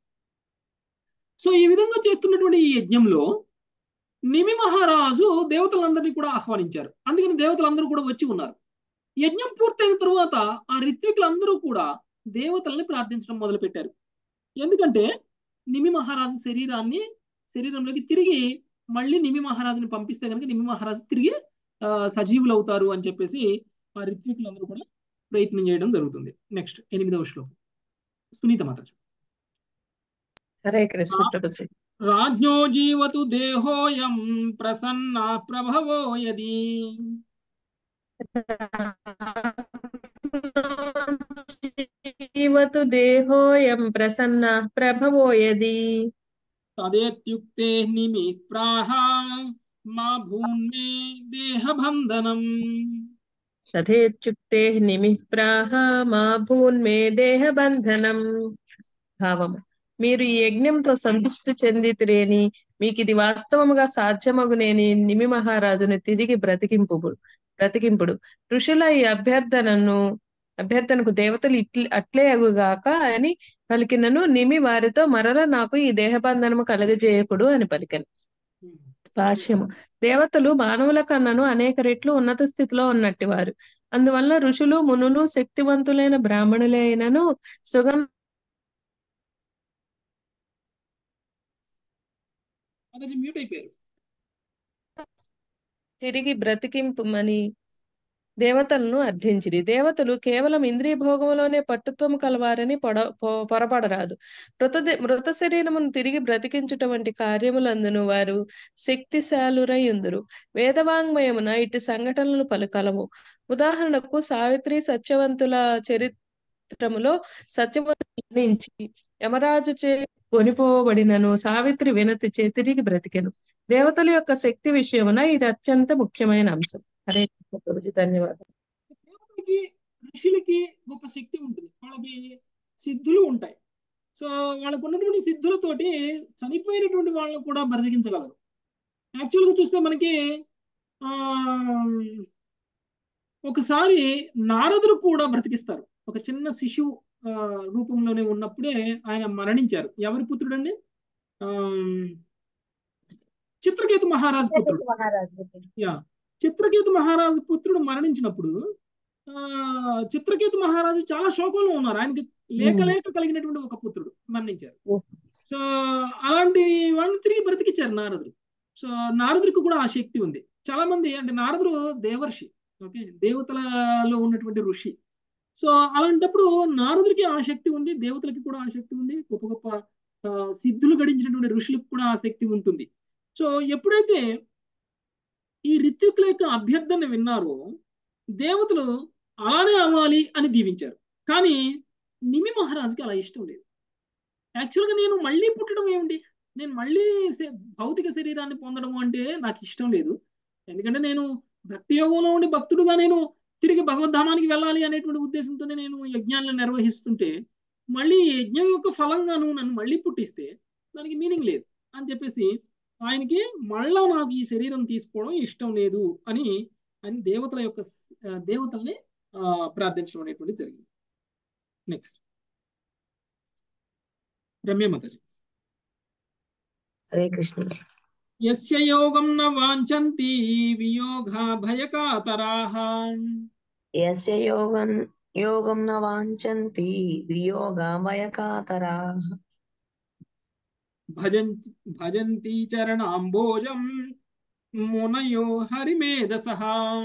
సో ఈ విధంగా చేస్తున్నటువంటి ఈ యజ్ఞంలో నిమి మహారాజు దేవతలందరినీ కూడా ఆహ్వానించారు అందుకని దేవతలందరూ కూడా వచ్చి ఉన్నారు యజ్ఞం పూర్తయిన తరువాత ఆ రిత్వికులందరూ కూడా దేవతల్ని ప్రార్థించడం మొదలుపెట్టారు ఎందుకంటే నిమి మహారాజు శరీరాన్ని శరీరంలోకి తిరిగి మళ్ళీ నిమి మహారాజుని పంపిస్తే కనుక నిమి మహారాజు తిరిగి సజీవులు అవుతారు అని చెప్పేసి ఆ రిత్వికులందరూ కూడా ప్రయత్నం చేయడం జరుగుతుంది నెక్స్ట్ ఎనిమిదవ శ్లోకం సునీత మాతాజీ హరే కృష్ణ ప్రభుజీ రాజ్ఞో జీవతు దేహోయం ప్రసన్న ప్రభవో యది జీవతు దేహోయం ప్రసన్న ప్రభవో యది తదేత్యుక్తే నిమి ప్రాహ మా భూమే దేహబంధనం సథేచ్యుక్తే నిమిప్రాహ మా భూన్మే దేహబంధనం భావము మీరు ఈ యజ్ఞంతో సంతృష్టి చెందితిరేని మీకు ఇది వాస్తవముగా సాధ్యమగునేని నిమి మహారాజుని తిరిగి బ్రతికింపు బ్రతికింపుడు ఋషుల ఈ అభ్యర్థనను అభ్యర్థనకు దేవతలు ఇట్ల అట్లే అగుగాక అని పలికినను నిమి వారితో మరల నాకు ఈ దేహబంధనము కలగజేయకుడు అని పలికను భాష్యము దేవతలు మానవుల కన్నను అనేక రెట్లు ఉన్నత స్థితిలో ఉన్నట్టు వారు అందువల్ల ఋషులు మునులు శక్తివంతులైన బ్రాహ్మణులే అయినను సుగం మాతాజీ మ్యూట్ అయిపోయారు తిరిగి బ్రతికింపుమని దేవతలను అర్థించిరి దేవతలు కేవలం ఇంద్రియ భోగంలోనే పట్టుత్వము కలవారని పొడ పొ- పొరపడరాదు మృత మృత శరీరమును తిరిగి బ్రతికించుట వంటి కార్యములందును వారు శక్తిశాలురై ఉందురు వేదవాంగ్మయమున ఇటు సంఘటనలు పలుకలవు ఉదాహరణకు సావిత్రి సత్యవంతుల చరిత్రములో సత్యవంతుని నుంచి యమరాజు చే కొనిపోబడినను సావిత్రి వినతి చే తిరిగి బ్రతికెను దేవతల యొక్క శక్తి విషయమున ఇది అత్యంత ముఖ్యమైన అంశం హరే కృష్ణ ప్రభుజీ ధన్యవాదాలు దేవతలకి ఋషులకి గొప్ప శక్తి ఉంటుంది వాళ్ళకి సిద్ధులు ఉంటాయి సో వాళ్ళకు ఉన్నటువంటి సిద్ధులతోటి చనిపోయినటువంటి వాళ్ళని కూడా బ్రతికించగలరు యాక్చువల్గా చూస్తే మనకి ఆ ఒకసారి నారదుడు కూడా బ్రతికిస్తారు ఒక చిన్న శిశువు ఆ, రూపంలోనే ఉన్నప్పుడే ఆయన మరణించారు ఎవరి పుత్రుడండి ఆ చిత్రకేతు మహారాజు పుత్రుడు మహారాజు యా చిత్రకేతు మహారాజు పుత్రుడు మరణించినప్పుడు ఆ చిత్రకేతు మహారాజు చాలా శోకంలో ఉన్నారు ఆయనకి లేక లేక కలిగినటువంటి ఒక పుత్రుడు మరణించారు సో అలాంటి వాళ్ళని తిరిగి బ్రతికిచ్చారు నారదుడు సో నారదుడికి కూడా ఆ శక్తి ఉంది చాలా మంది అంటే నారదుడు దేవర్షి ఓకే దేవతలలో ఉన్నటువంటి ఋషి సో అలాంటప్పుడు నారదుడికి ఆ శక్తి ఉంది దేవతలకి కూడా ఆ శక్తి ఉంది గొప్ప గొప్ప ఆ, సిద్ధులు గడించినటువంటి ఋషులకు కూడా ఆ శక్తి ఉంటుంది సో ఎప్పుడైతే ఈ రిత్వికుల యొక్క అభ్యర్థన విన్నారో దేవతలు అలానే అవ్వాలి అని దీవించారు కానీ నిమి మహారాజుకి అలా ఇష్టం లేదు యాక్చువల్గా నేను మళ్ళీ పుట్టడం ఏమిటి నేను మళ్ళీ శ- భౌతిక శరీరాన్ని పొందడం అంటే నాకు ఇష్టం లేదు ఎందుకంటే నేను భక్తి యోగంలో ఉండి భక్తుడుగా నేను తిరిగి భగవద్ధామానికి వెళ్ళాలి అనేటువంటి ఉద్దేశంతోనే నేను యజ్ఞాలను నిర్వహిస్తుంటే మళ్ళీ ఈ యజ్ఞం యొక్క ఫలంగాను నన్ను మళ్ళీ పుట్టిస్తే దానికి మీనింగ్ లేదు అని చెప్పేసి ఆయనకి మళ్ళా నాకు ఈ శరీరం తీసుకోవడం ఇష్టం లేదు అని అని దేవతల యొక్క స్- ఆ, దేవతల్ని ఆ, ప్రార్థించడం అనేటువంటి జరిగింది నెక్స్ట్ రమ్య మాతాజీ హరే కృష్ణ యస్య యోగం న వాంఛంతి వియోగా భయకాతరాః యస్య యోగం యోగం న వాంఛంతి వియోగా భయకాతరాః భజంతి భజంతి చరణాంబోజం మునయో హరిమేధసః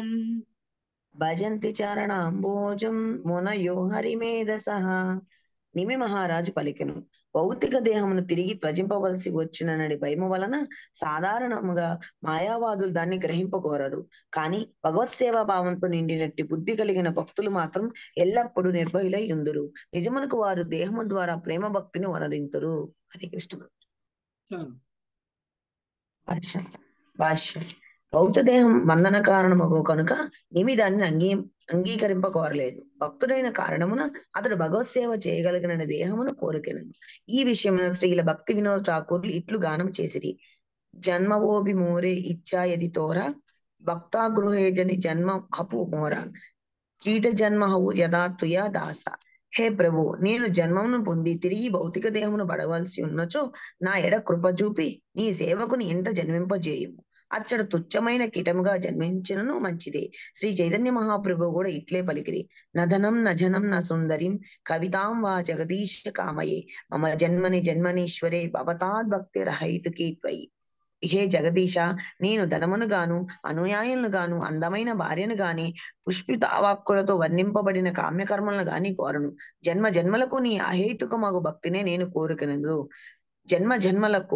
భజంతి చరణాంబోజం మునయో హరిమేధసః నిమి మహారాజు పలికెను భౌతిక దేహమును తిరిగి త్వజింపవలసి వచ్చిననడి భయము వలన సాధారణముగా మాయావాదులు దాన్ని గ్రహింపకోరరు కానీ భగవత్ సేవా భావంతో నిండినట్టి బుద్ధి కలిగిన భక్తులు మాత్రం ఎల్లప్పుడూ నిర్భయులై ఉందురు నిజమునకు వారు దేహము ద్వారా ప్రేమ భక్తిని వనరింతురు హరే కృష్ణ చాలు భాష్యం భాష్యం భౌత దేహం బంధన కారణమగు కనుక నిమి దానిని అంగీ అంగీకరింపకోరలేదు భక్తుడైన కారణమున అతడు భగవత్ సేవ చేయగలిగిన దేహమును కోరికెనను ఈ విషయమున శ్రీల భక్తి వినోద్ ఠాకూర్లు ఇట్లు గానం చేసిరి జన్మవోభి మోరే ఇచ్చా యది తోర భక్తా గృహే జని జన్మ హపు మోర కీట జన్మ హవు యదా తుయా దాస హే ప్రభు నేను జన్మమును పొంది తిరిగి భౌతిక దేహమును పడవలసి ఉన్నచో నా ఎడ కృప చూపి నీ సేవకుని ఎంట జన్మింపజేయము అచ్చట తుచ్చమైన కీటముగా జన్మించినను మంచిదే శ్రీ చైతన్య మహాప్రభు కూడా ఇట్లే పలికిరి నధనం నజనం న సుందరిం కవితాం వా జగదీశ కామయే మమ జన్మని జన్మనీశ్వరే భవతాద్ భక్తి రహైతుకి త్వయి హే జగదీశ నేను ధనమును గాను అనుయాయులను గాను అందమైన భార్యను గాని పుష్పితావాక్కులతో వర్ణింపబడిన కామ్యకర్మలను గాని కోరను జన్మ జన్మలకు నీ అహేతుకమగు భక్తినే నేను కోరుకునదు జన్మ జన్మలకు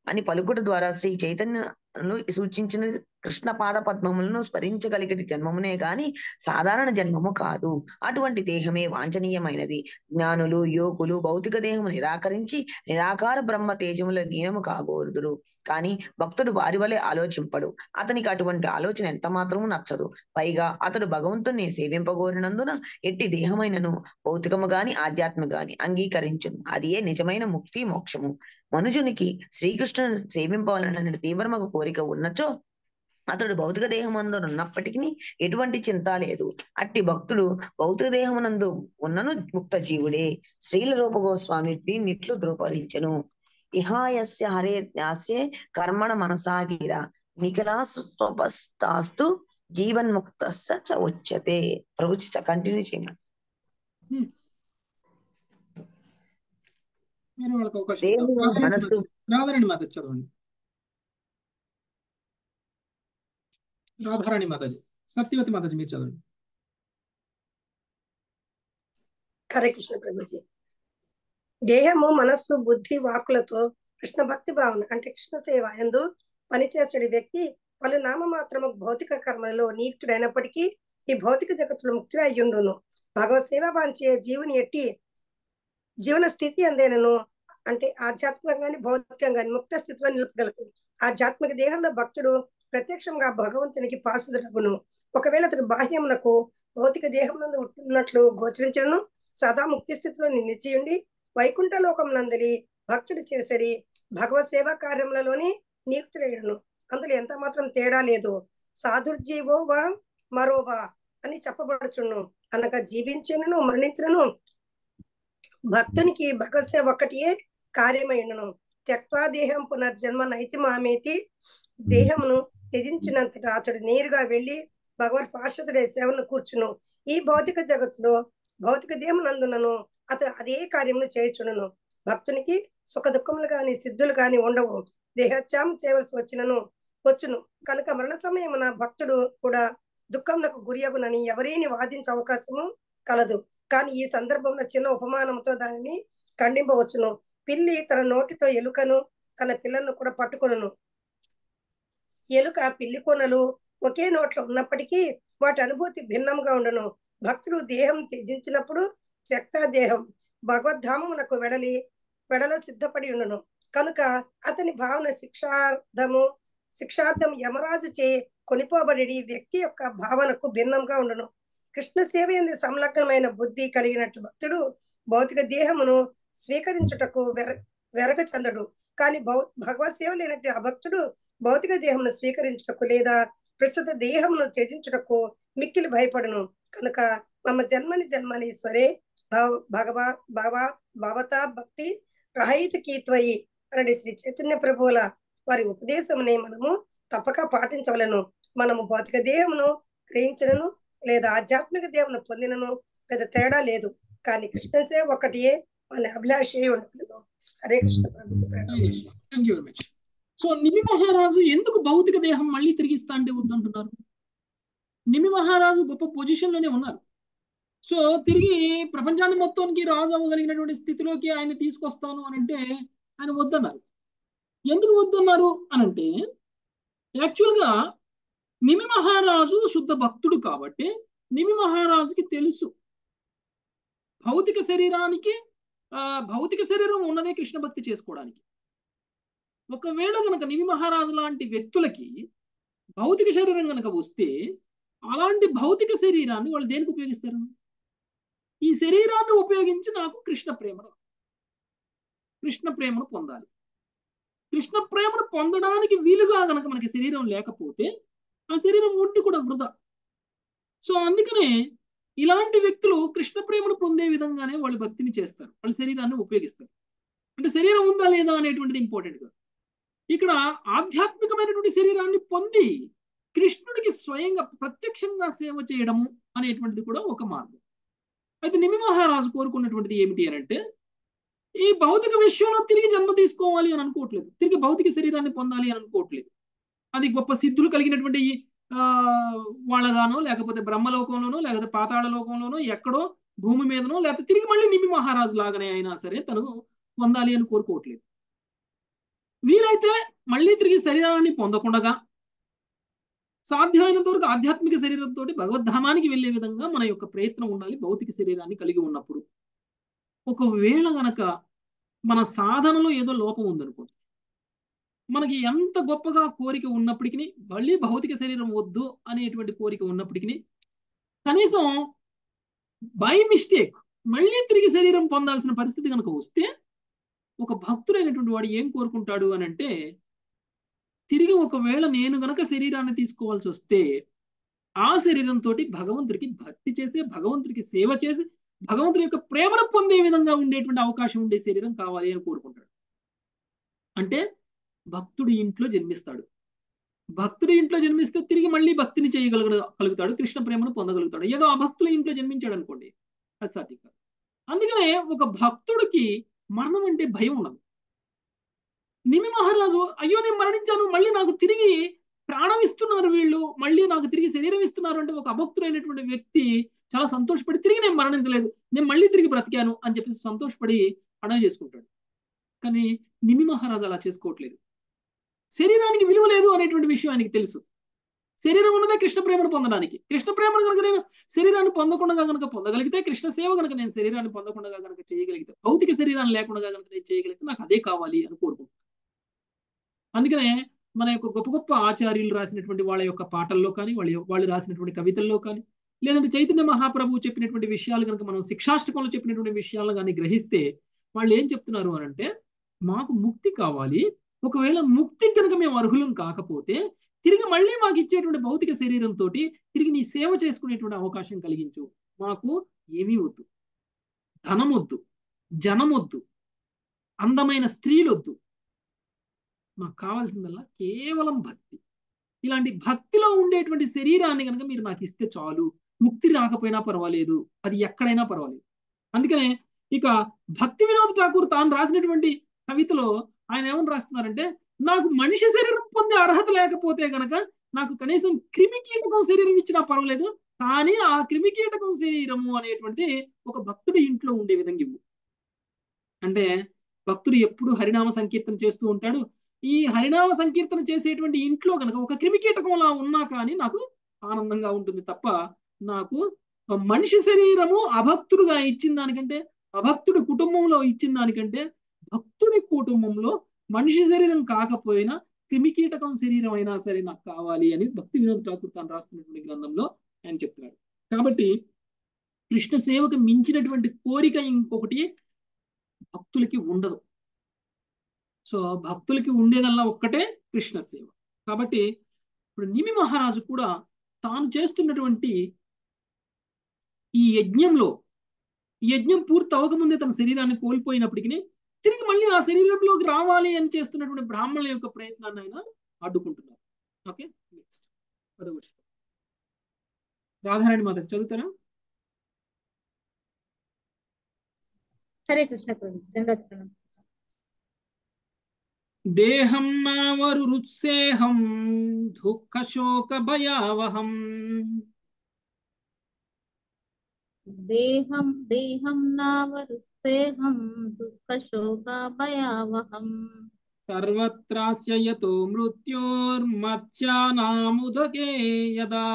అని పలుకుట ద్వారా శ్రీ చైతన్యను సూచించిన కృష్ణ పాద పద్మములను స్మరించగలిగేటి జన్మమునే గాని సాధారణ జన్మము కాదు అటువంటి దేహమే వాంఛనీయమైనది జ్ఞానులు యోగులు భౌతిక దేహము నిరాకరించి నిరాకార బ్రహ్మ తేజముల లీనము కాగోరుదురు కానీ భక్తుడు వారి వలె ఆలోచింపడు అతనికి అటువంటి ఆలోచన ఎంత మాత్రము నచ్చదు పైగా అతడు భగవంతుని సేవింపగోరినందున ఎట్టి దేహమైనను భౌతికము గాని ఆధ్యాత్మ గాని అంగీకరించును అది ఏ నిజమైన ముక్తి మోక్షము మనుజునికి శ్రీకృష్ణుని సేవింపవాలన్న తీవ్రమగు కోరిక ఉన్నచో అతడు భౌతిక దేహమందు ఉన్నప్పటికీ ఎటువంటి చింత లేదు అట్టి భక్తుడు భౌతిక దేహమునందు ఉన్నను ముక్త జీవుడే శ్రీల రూప గోస్వామి దీన్నిట్లు ధృపరించెను ఇహాయస్య హరే జ్ఞాస్యే కర్మణ మనసాగిర నిఖిలా స్వపస్తాస్తు జీవన్ముక్త చ ఉచ్యతే ప్రభు కంటిన్యూ చేయమని వేరే వాళ్ళకి అవకాశం దేవుని ఇద్దాం. రాధారాణి మనస్సు మాత- రాధారాణి మాత చదవండి రాధారాణి మాతాజీ సత్యవతి మాతాజీ మీరు చదవండి హరే కృష్ణ ప్రభుజీ దేహము మనస్సు బుద్ధి వాక్కులతో కృష్ణ భక్తి భావన అంటే కృష్ణ సేవ ఎందు పనిచేసే వ్యక్తి పలు నామమాత్రము భౌతిక కర్మలలో నియుక్తుడైనప్పటికీ ఈ భౌతిక జగత్తులో ముక్తుడు అయ్యుండును భగవత్ సేవ వాంచే జీవుని ఎట్టి జీవన స్థితి అందేనను అంటే ఆధ్యాత్మికంగాని భౌతికంగాని ముక్త స్థితిలో నిలపగలుగుతుంది ఆధ్యాత్మిక దేహంలో భక్తుడు ప్రత్యక్షంగా భగవంతునికి పార్షదుడగును ఒకవేళ అతడు బాహ్యమునకు భౌతిక దేహమునందు ఉంటున్నట్లు గోచరించను సదా ముక్తి స్థితిలో నిలిచియుండి వైకుంఠ లోకమునందలి భక్తుడు చేసడి భగవత్ సేవా కార్యములలోని నియుక్తులయ్యను అందులో ఎంత మాత్రం తేడా లేదు సాధుర్జీవో వా మరోవా అని చెప్పబడుచును అనగా జీవించను మరణించను భక్తునికి భగవత్ సేవ ఒక్కటియే కార్యమైనను త్యక్వా దేహం పునర్జన్మ నైతి మామేతి దేహమును త్యజించినంతట అతడు నేరుగా వెళ్లి భగవత్ పార్షదుడే సేవను కూర్చును ఈ భౌతిక జగత్తులో భౌతిక దేహమునందునను అతడు అదే కార్యమును చేయుచును భక్తునికి సుఖ దుఃఖములు గాని సిద్ధులు గాని ఉండవు దేహత్యాగం చేయవలసి వచ్చినను వచ్చును కనుక మరణ సమయమున భక్తుడు కూడా దుఃఖములకు గురియగునని ఎవరిని వాదించే అవకాశము కలదు కానీ ఈ సందర్భంలో చిన్న ఉపమానంతో దానిని ఖండింపవచ్చును పిల్లి తన నోటితో ఎలుకను తన పిల్లలను కూడా పట్టుకొనును ఎలుక పిల్లి కొనలు ఒకే నోట్లో ఉన్నప్పటికీ వాటి అనుభూతి భిన్నంగా ఉండను భక్తుడు దేహం త్యజించినప్పుడు త్యక్త దేహం భగవద్ధామమునకు వెడలి వెడల సిద్ధపడి ఉండును కనుక అతని భావన శిక్షార్థము శిక్షార్థం యమరాజు చే కొనిపోబడి వ్యక్తి యొక్క భావనకు భిన్నంగా ఉండును కృష్ణ సేవ ఎందు సంలగ్నమైన బుద్ధి కలిగినట్టు భక్తుడు భౌతిక దేహమును స్వీకరించుటకు వెర వెరగ చెందడు కానీ భౌ భగవత్ సేవ లేనట్టు ఆ భక్తుడు భౌతిక దేహమును స్వీకరించుటకు లేదా ప్రస్తుత దేహమును త్యజించుటకు మిక్కిలి భయపడును కనుక మమ జన్మని జన్మని స్వరే భవ భగవా భవ భవత భక్తి రహితకి త్వయి అనడి శ్రీ చైతన్య ప్రభువుల వారి ఉపదేశమునే మనము తప్పక పాటించవలను మనము భౌతిక దేహమును గ్రహించనను లేదా ఆధ్యాత్మిక దేహమును పొందినను పెద్ద తేడా లేదు కానీ కృష్ణ సేవ ఒకటియే మన అభిలాషే ఉండదు హరే కృష్ణ ప్రభుజీ ప్రణామం. Thank you very much so Nimi మహారాజు ఎందుకు భౌతిక దేహం మళ్ళీ తిరిగి ఇస్తా అంటే వద్దంటున్నారు నిమి మహారాజు గొప్ప పొజిషన్ లోనే ఉన్నారు సో తిరిగి ప్రపంచాన్ని మొత్తానికి రాజు అవ్వగలిగినటువంటి స్థితిలోకి ఆయన తీసుకొస్తాను అని అంటే ఆయన వద్దన్నారు ఎందుకు వద్దన్నారు అని అంటే యాక్చువల్గా నిమి మహారాజు శుద్ధ భక్తుడు కాబట్టి నిమి మహారాజుకి తెలుసు భౌతిక శరీరానికి ఆ, భౌతిక శరీరం ఉన్నదే కృష్ణ భక్తి చేసుకోవడానికి ఒకవేళ గనక నిమి మహారాజు లాంటి వ్యక్తులకి భౌతిక శరీరం గనక వస్తే అలాంటి భౌతిక శరీరాన్ని వాళ్ళు దేనికి ఉపయోగిస్తారు ఈ శరీరాన్ని ఉపయోగించి నాకు కృష్ణ ప్రేమను కృష్ణ ప్రేమను పొందాలి కృష్ణ ప్రేమను పొందడానికి వీలుగా గనక మనకి శరీరం లేకపోతే ఆ శరీరం ఉండి కూడా వృధా సో అందుకనే ఇలాంటి వ్యక్తులు కృష్ణ ప్రేమను పొందే విధంగానే వాళ్ళు భక్తిని చేస్తారు వాళ్ళ శరీరాన్ని ఉపయోగిస్తారు అంటే శరీరం ఉందా లేదా అనేటువంటిది ఇంపార్టెంట్ కాదు ఇక్కడ ఆధ్యాత్మికమైనటువంటి శరీరాన్ని పొంది కృష్ణుడికి స్వయంగా ప్రత్యక్షంగా సేవ చేయడము అనేటువంటిది కూడా ఒక మార్గం అయితే నిమి మహారాజు కోరుకున్నటువంటిది ఏమిటి అని అంటే ఈ భౌతిక విషయంలో తిరిగి జన్మ తీసుకోవాలి అని అనుకోవట్లేదు తిరిగి భౌతిక శరీరాన్ని పొందాలి అని అనుకోవట్లేదు అది గొప్ప సిద్ధులు కలిగినటువంటి ఆ వాళ్ళగానో లేకపోతే బ్రహ్మలోకంలోనో లేకపోతే పాతాళ లోకంలోనో ఎక్కడో భూమి మీదనో లేకపోతే తిరిగి మళ్ళీ నిమి మహారాజు లాగానే అయినా సరే తను పొందాలి అని కోరుకోవట్లేదు వీలైతే మళ్ళీ తిరిగి శరీరాన్ని పొందకుండగా సాధ్యమైనంత వరకు ఆధ్యాత్మిక శరీరంతో భగవద్ధామానికి వెళ్ళే విధంగా మన యొక్క ప్రయత్నం ఉండాలి భౌతిక శరీరాన్ని కలిగి ఉన్నప్పుడు ఒకవేళ గనక మన సాధనలో ఏదో లోపం ఉందనుకోండి మనకి ఎంత గొప్పగా కోరిక ఉన్నప్పటికీ మళ్ళీ భౌతిక శరీరం వద్దు అనేటువంటి కోరిక ఉన్నప్పటికీ కనీసం బై మిస్టేక్ మళ్ళీ తిరిగి శరీరం పొందాల్సిన పరిస్థితి కనుక వస్తే ఒక భక్తుడైనటువంటి వాడు ఏం కోరుకుంటాడు అని అంటే తిరిగి ఒకవేళ నేను గనక శరీరాన్ని తీసుకోవాల్సి వస్తే ఆ శరీరంతో భగవంతుడికి భక్తి చేసి భగవంతుడికి సేవ చేసి భగవంతుడి యొక్క ప్రేమను పొందే విధంగా ఉండేటువంటి అవకాశం ఉండే శరీరం కావాలి అని కోరుకుంటాడు అంటే భక్తుడి ఇంట్లో జన్మిస్తాడు భక్తుడి ఇంట్లో జన్మిస్తే తిరిగి మళ్ళీ భక్తిని చేయగలగ కలుగుతాడు కృష్ణ ప్రేమను పొందగలుగుతాడు ఏదో ఆ భక్తుల ఇంట్లో జన్మించాడు అనుకోండి అది సాధ్యం కాదు అందుకనే ఒక భక్తుడికి మరణం అంటే భయం ఉండదు నిమి మహారాజు అయ్యో నేను మరణించాను మళ్ళీ నాకు తిరిగి ప్రాణం ఇస్తున్నారు వీళ్ళు మళ్ళీ నాకు తిరిగి శరీరం ఇస్తున్నారు అంటే ఒక అభక్తుడైనటువంటి వ్యక్తి చాలా సంతోషపడి తిరిగి నేను మరణించలేదు నేను మళ్ళీ తిరిగి బ్రతికాను అని చెప్పేసి సంతోషపడి అడవి చేసుకుంటాడు కానీ నిమి మహారాజు అలా చేసుకోవట్లేదు శరీరానికి విలువ లేదు అనేటువంటి విషయం ఆయనకి తెలుసు శరీరం ఉన్నదే కృష్ణ ప్రేమను పొందడానికి కృష్ణ ప్రేమను కనుక నేను శరీరాన్ని పొందకుండా కనుక పొందగలిగితే కృష్ణ సేవ కనుక నేను శరీరాన్ని పొందకుండా కనుక చేయగలిగితే భౌతిక శరీరాన్ని లేకుండా కనుక నేను చేయగలిగితే నాకు అదే కావాలి అని కోరుకుంటాను అందుకనే మన యొక్క గొప్ప గొప్ప ఆచార్యులు రాసినటువంటి వాళ్ళ యొక్క పాటల్లో కానీ వాళ్ళ వాళ్ళు రాసినటువంటి కవితల్లో కానీ లేదంటే చైతన్య మహాప్రభువు చెప్పినటువంటి విషయాలు కనుక మనం శిక్షాష్టకంలో చెప్పినటువంటి విషయాలను కానీ గ్రహిస్తే వాళ్ళు ఏం చెప్తున్నారు అని అంటే మాకు ముక్తి కావాలి ఒకవేళ ముక్తి కనుక మేము అర్హులం కాకపోతే తిరిగి మళ్ళీ మాకు ఇచ్చేటువంటి భౌతిక శరీరంతో తిరిగి నీ సేవ చేసుకునేటువంటి అవకాశం కలిగించు మాకు ఏమీ వద్దు ధనం వద్దు జనం వద్దు అందమైన స్త్రీలొద్దు మాకు కావాల్సిందల్లా కేవలం భక్తి ఇలాంటి భక్తిలో ఉండేటువంటి శరీరాన్ని కనుక మీరు నాకు ఇస్తే చాలు ముక్తి రాకపోయినా పర్వాలేదు అది ఎక్కడైనా పర్వాలేదు అందుకనే ఇక భక్తి వినోద్ ఠాకూర్ తాను రాసినటువంటి కవితలో ఆయన ఏమని రాస్తున్నారంటే నాకు మనిషి శరీరం పొందే అర్హత లేకపోతే గనక నాకు కనీసం క్రిమి కీటకం శరీరం ఇచ్చినా పర్వాలేదు కానీ ఆ క్రిమి కీటకం శరీరము అనేటువంటి ఒక భక్తుడి ఇంట్లో ఉండే విధంగా ఇవ్వు అంటే భక్తుడు ఎప్పుడు హరినామ సంకీర్తన చేస్తూ ఉంటాడు ఈ హరినామ సంకీర్తన చేసేటువంటి ఇంట్లో కనుక ఒక క్రిమి కీటకంలా ఉన్నా కానీ నాకు ఆనందంగా ఉంటుంది తప్ప నాకు మనిషి శరీరము అభక్తుడుగా ఇచ్చిన దానికంటే అభక్తుడి కుటుంబంలో ఇచ్చిన దానికంటే భక్తుడి కుటుంబంలో మనిషి శరీరం కాకపోయినా క్రిమికీటకం శరీరం అయినా సరే నాకు కావాలి అని భక్తి వినోద్ ఠాకూర్ తాను రాస్తున్నటువంటి గ్రంథంలో ఆయన చెప్తున్నాడు కాబట్టి కృష్ణ సేవకు మించినటువంటి కోరిక ఇంకొకటి భక్తులకి ఉండదు సో భక్తులకి ఉండేదల్లా ఒక్కటే కృష్ణ సేవ కాబట్టి ఇప్పుడు నిమి మహారాజు కూడా తాను చేస్తున్నటువంటి ఈ యజ్ఞంలో ఈ యజ్ఞం పూర్తి అవ్వకముందే తన శరీరాన్ని కోల్పోయినప్పటికీ తిరిగి మళ్ళీ ఆ శరీరంలోకి రావాలి అని చేస్తున్నటువంటి బ్రాహ్మణుల యొక్క ప్రయత్నాన్ని ఆయన అడ్డుకుంటున్నారు ఓకే నెక్స్ట్ పదవ రాధారాణి మాత చదువుతారా హరే కృష్ణ ప్రభు చంద్రత్నం దేహం నావరు రుత్సేహం దుఃఖ శోక భయావహం దేహం దేహం నావరుస్తేహం దుఃఖ శోక భయావహం సర్వత్రాస్యయతో మృత్యోర్మత్యానాముదకే యదా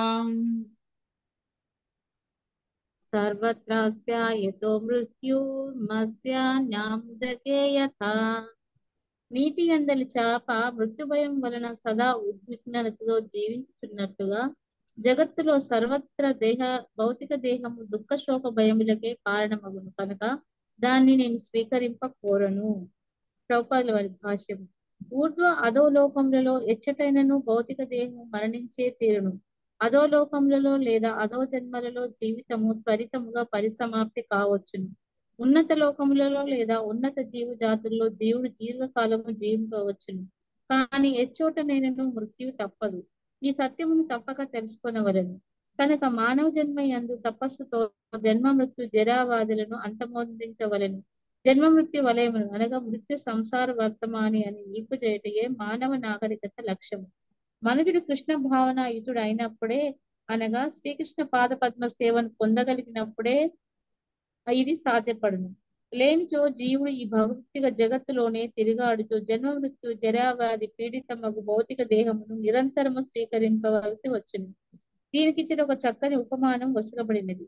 సర్వత్రాస్యాయతో మృత్యుర్మస్యాన్యాముదకే యథా నీటి అందలి చాప మృత్యు భయం వలన సదా ఉద్విగ్నతతో జీవించుతున్నట్టుగా జగత్తులో సర్వత్ర దేహ భౌతిక దేహము దుఃఖ శోక భయములకే కారణమగును కనుక దాన్ని నేను స్వీకరింప కోరను ప్రభుపాదుల వారి భాష్యం ఊర్ధ్వ అధోలోకములలో ఎచ్చటైనను భౌతిక దేహము మరణించే తీరును అధోలోకములలో లేదా అధో జన్మలలో జీవితము త్వరితముగా పరిసమాప్తి కావచ్చును ఉన్నత లోకములలో లేదా ఉన్నత జీవ జాతుల్లో జీవుడు దీర్ఘకాలము జీవించవచ్చును కానీ ఎచ్చోటనైనను మృత్యువు తప్పదు ఈ సత్యమును తప్పక తెలుసుకొనవలను కనుక మానవ జన్మ యందు తపస్సుతో జన్మ మృత్యు జరావాదులను అంతమొందించవలను జన్మ మృత్యు వలయమును అనగా మృత్యు సంసార వర్తమాని అని నిలుపు చేయటయే మానవ నాగరికత లక్ష్యము మనుజుడు కృష్ణ భావన ఇతుడు అయినప్పుడే అనగా శ్రీకృష్ణ పాద పద్మ సేవను పొందగలిగినప్పుడే ఇది సాధ్యపడును లేనిచో జీవుడు ఈ భౌతిక జగత్తులోనే తిరిగాడుతూ జన్మ మృత్యు జరావ్యాధి పీడితమగు భౌతిక దేహమును నిరంతరము స్వీకరింపవలసి వచ్చును దీనికి ఇచ్చిన ఒక చక్కని ఉపమానం వసగబడినది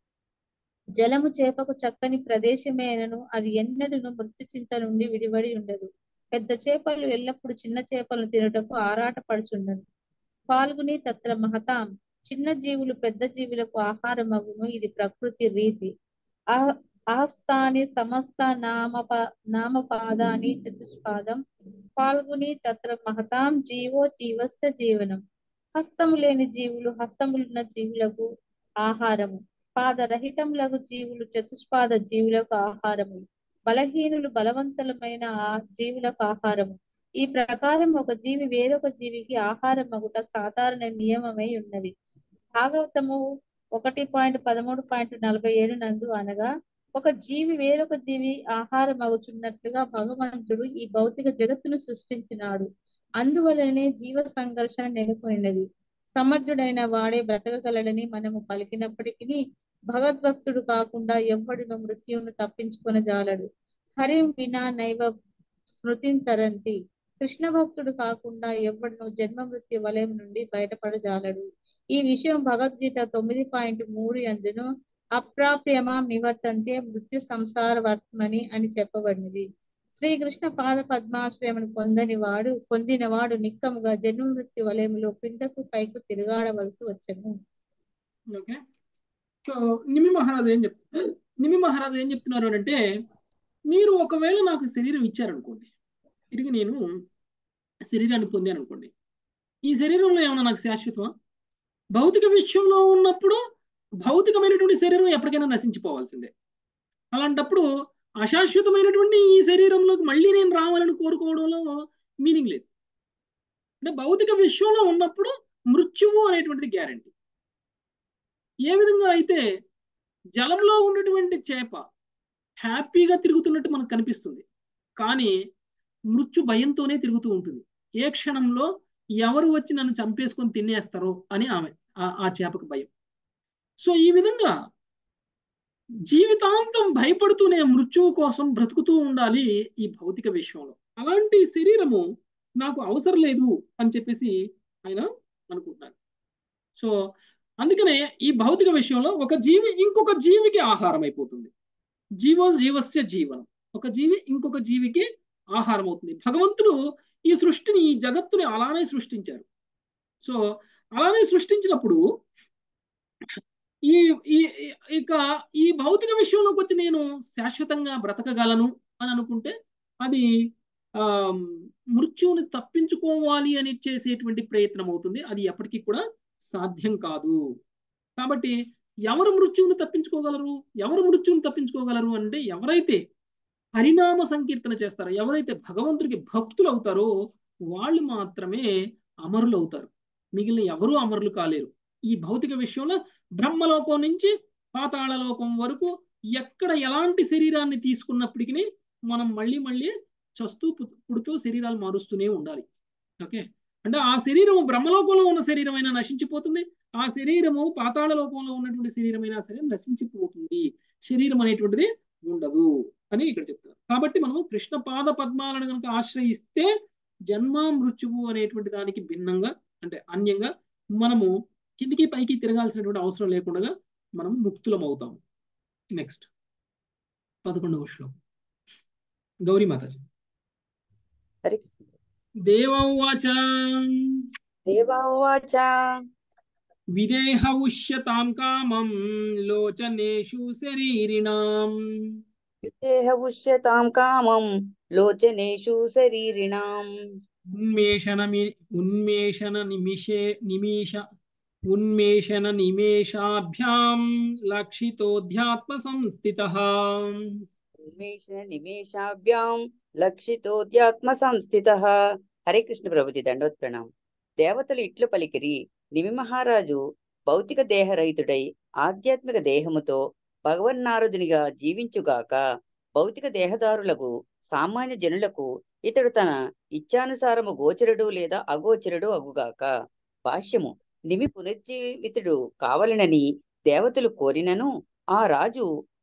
జలము చేపకు చక్కని ప్రదేశమేనను అది ఎన్నడూను మృత్యు చింత నుండి విడివడి ఉండదు పెద్ద చేపలు ఎల్లప్పుడూ చిన్న చేపలను తినుటకు ఆరాట పడుచుండను పాల్గొని తత్ర మహతాం చిన్న జీవులు పెద్ద జీవులకు ఆహారమగును ఇది ప్రకృతి రీతి ఆ ఆస్థాని సమస్త నామప నామపాదాని చతుష్పాదం పాల్గొని తత్ర మహతాం జీవో జీవస్య జీవనం హస్తము లేని జీవులు హస్తములున్న జీవులకు ఆహారము పాదరహితములకు జీవులు చతుష్పాద జీవులకు ఆహారము బలహీనులు బలవంతులమైన ఆ జీవులకు ఆహారము ఈ ప్రకారం ఒక జీవి వేరొక జీవికి ఆహారం మగుట సాధారణ నియమమై ఉన్నది భాగవతము ఒకటి పాయింట్ పదమూడు పాయింట్ నలభై ఏడు నందు అనగా ఒక జీవి వేరొక జీవి ఆహారం మగుచున్నట్లుగా భగవంతుడు ఈ భౌతిక జగత్తును సృష్టించినాడు అందువలనే జీవ సంఘర్షణ నెలకొనినది సమర్థుడైన వాడే బ్రతకగలడని మనము పలికినప్పటికీ భగవద్భక్తుడు కాకుండా ఎవ్వడును మృత్యువును తప్పించుకొనజాలడు హరిం వినా నైవ స్మృతిం తరంతి కృష్ణ భక్తుడు కాకుండా ఎవ్వడును జన్మ మృత్యు వలయం నుండి బయటపడజాలడు ఈ విషయం భగవద్గీత తొమ్మిది పాయింట్ మూడు అందును అప్రాప్యమా నివర్తంతే మృత్యు సంసార వర్తమని అని చెప్పబడినది శ్రీకృష్ణ పాద పద్మాశ్రయమును పొందని వాడు పొందినవాడు నిక్కముగా జన్మ మృత్యు వలయములో కిందకు పైకు తిరగాడవలసి వచ్చను ఓకే సో నిమి మహారాజు ఏం చెప్ నిమి మహారాజు ఏం చెప్తున్నారు అని అంటే మీరు ఒకవేళ నాకు శరీరం ఇచ్చారనుకోండి తిరిగి నేను శరీరాన్ని పొందాను అనుకోండి ఈ శరీరంలో ఏమన్నా నాకు శాశ్వతమా భౌతిక విశ్వంలో ఉన్నప్పుడు భౌతికమైనటువంటి శరీరం ఎప్పటికైనా నశించిపోవాల్సిందే అలాంటప్పుడు అశాశ్వతమైనటువంటి ఈ శరీరంలోకి మళ్ళీ నేను రావాలని కోరుకోవడంలో మీనింగ్ లేదు అంటే భౌతిక విశ్వంలో ఉన్నప్పుడు మృత్యువు అనేటువంటిది గ్యారంటీ ఏ విధంగా అయితే జలంలో ఉన్నటువంటి చేప హ్యాపీగా తిరుగుతున్నట్టు మనకు కనిపిస్తుంది కానీ మృత్యు భయంతోనే తిరుగుతూ ఉంటుంది ఏ క్షణంలో ఎవరు వచ్చి నన్ను చంపేసుకొని తినేస్తారో అని ఆమె ఆ చేపకు భయం సో ఈ విధంగా జీవితాంతం భయపడుతూనే మృత్యువు కోసం బ్రతుకుతూ ఉండాలి ఈ భౌతిక విశ్వంలో అలాంటి శరీరము నాకు అవసరం లేదు అని చెప్పేసి ఆయన అనుకుంటున్నారు సో అందుకనే ఈ భౌతిక విషయంలో ఒక జీవి ఇంకొక జీవికి ఆహారం అయిపోతుంది జీవో జీవస్య జీవనం ఒక జీవి ఇంకొక జీవికి ఆహారం అవుతుంది భగవంతుడు ఈ సృష్టిని ఈ జగత్తుని అలానే సృష్టించారు సో అలానే సృష్టించినప్పుడు ఈ ఈ ఇక ఈ భౌతిక విషయంలోకి వచ్చి నేను శాశ్వతంగా బ్రతకగలను అని అనుకుంటే అది ఆ మృత్యువుని తప్పించుకోవాలి అని చేసేటువంటి ప్రయత్నం అవుతుంది అది ఎప్పటికీ కూడా సాధ్యం కాదు కాబట్టి ఎవరు మృత్యువుని తప్పించుకోగలరు ఎవరు మృత్యువుని తప్పించుకోగలరు అంటే ఎవరైతే హరినామ సంకీర్తన చేస్తారో ఎవరైతే భగవంతుడికి భక్తులు అవుతారో వాళ్ళు మాత్రమే అమరులు అవుతారు మిగిలిన ఎవరూ అమరులు కాలేరు ఈ భౌతిక విషయంలో బ్రహ్మలోకం నుంచి పాతాళలోకం వరకు ఎక్కడ ఎలాంటి శరీరాన్ని తీసుకున్నప్పటికీ మనం మళ్ళీ మళ్ళీ చస్తూ పుడుతూ శరీరాలు మారుస్తూనే ఉండాలి ఓకే అంటే ఆ శరీరం బ్రహ్మలోకంలో ఉన్న శరీరమైనా నశించిపోతుంది ఆ శరీరము పాతాళ లోకంలో ఉన్నటువంటి శరీరమైనా సరే నశించిపోతుంది శరీరం అనేటువంటిది ఉండదు అని ఇక్కడ చెప్తారు కాబట్టి మనం కృష్ణ పాద పద్మాలను కనుక ఆశ్రయిస్తే జన్మ మృత్యువు అనేటువంటి దానికి భిన్నంగా అంటే అన్యంగా మనము కిందికి పైకి తిరగాల్సినటువంటి అవసరం లేకుండా మనం ముక్తులం అవుతాము నెక్స్ట్ పదకొండవ శ్లోకం గౌరీ మాతాజీ దేవవాచ దేవాచ విదేహ ఉష్యతాం కామం లోచనేషు శరీరిణాం దేహ ఉష్యతాం కామం లోచనేషు శరీరిణాం ఉన్మేషణ ఉన్మేషణ నిమిషే నిమిష ఉన్మేషణ నిమేషాభ్యాం లక్షితోధ్యాత్మ సంస్థిత ఉన్మేషణ నిమేషాభ్యాం లక్షితోధ్యాత్మ సంస్థిత హరే కృష్ణ ప్రభుజీ దండవత్ ప్రణాం దేవతలు ఇట్లు పలికిరి నిమి మహారాజు భౌతిక దేహరహితుడై ఆధ్యాత్మిక దేహముతో భగవన్నారదునిగా జీవించుగాక భౌతిక దేహదారులకు సామాన్య జనులకు ఇతడు తన ఇచ్చానుసారము గోచరుడు లేదా అగోచరుడు అగుగాక భాష్యము నిమి పునర్జీవితుడు కావలనని దేవతలు కోరినను ఆ రాజు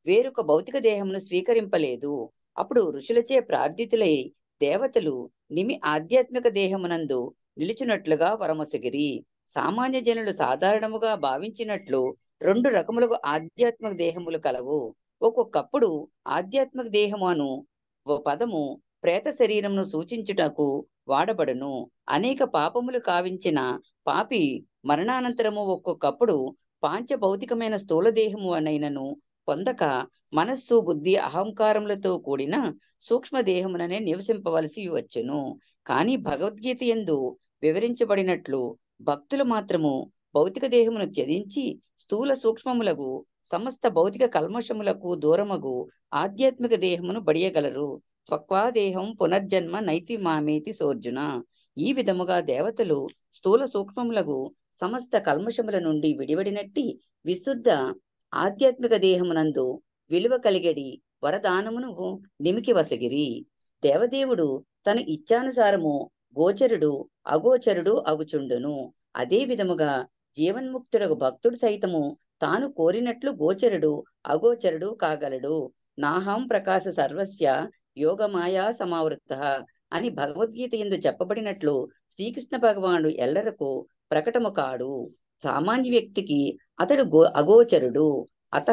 వేరొక భౌతిక దేహమును స్వీకరింపలేదు అప్పుడు ఋషులచే ప్రార్థితులై దేవతలు నిమి ఆధ్యాత్మిక దేహమునందు నిలిచినట్లుగా వరమొసగిరి సామాన్య జనులు సాధారణముగా భావించినట్లు రెండు రకములకు ఆధ్యాత్మిక దేహములు కలవు ఒక్కొక్కప్పుడు ఆధ్యాత్మిక దేహము అను ఓ పదము ప్రేత శరీరమును సూచించుటకు వాడబడును అనేక పాపములు కావించిన పాపి మరణానంతరము ఒక్కొక్కప్పుడు పాంచ భౌతికమైన స్థూల దేహము అనైనను పొందక మనస్సు బుద్ధి అహంకారములతో కూడిన సూక్ష్మ దేహముననే నివసింపవలసి వచ్చును కానీ భగవద్గీత ఎందు వివరించబడినట్లు భక్తులు మాత్రము భౌతిక దేహమును త్యజించి స్థూల సూక్ష్మములకు సమస్త భౌతిక కల్మషములకు దూరమగు ఆధ్యాత్మిక దేహమును బడియగలరు త్వక్వా దేహం పునర్జన్మ నైతి మామేతి సోర్జున ఈ విధముగా దేవతలు స్థూల సూక్ష్మములకు సమస్త కల్మషముల నుండి విడివడినట్టి విశుద్ధ ఆధ్యాత్మిక దేహమునందు విలువ కలిగడి వరదానమును నిమికి వసగిరి దేవదేవుడు తన ఇచ్చానుసారము గోచరుడు అగోచరుడు అగుచుండును అదే విధముగా జీవన్ముక్తుడకు భక్తుడు సైతము తాను కోరినట్లు గోచరుడు అగోచరుడు కాగలడు నాహం ప్రకాశ సర్వస్య యోగమాయా సమావృత అని భగవద్గీత ఎందు చెప్పబడినట్లు శ్రీకృష్ణ భగవానుడు ఎల్లరకు ప్రకటము కాడు సామాన్య వ్యక్తికి అతడు గో అగోచరుడు అత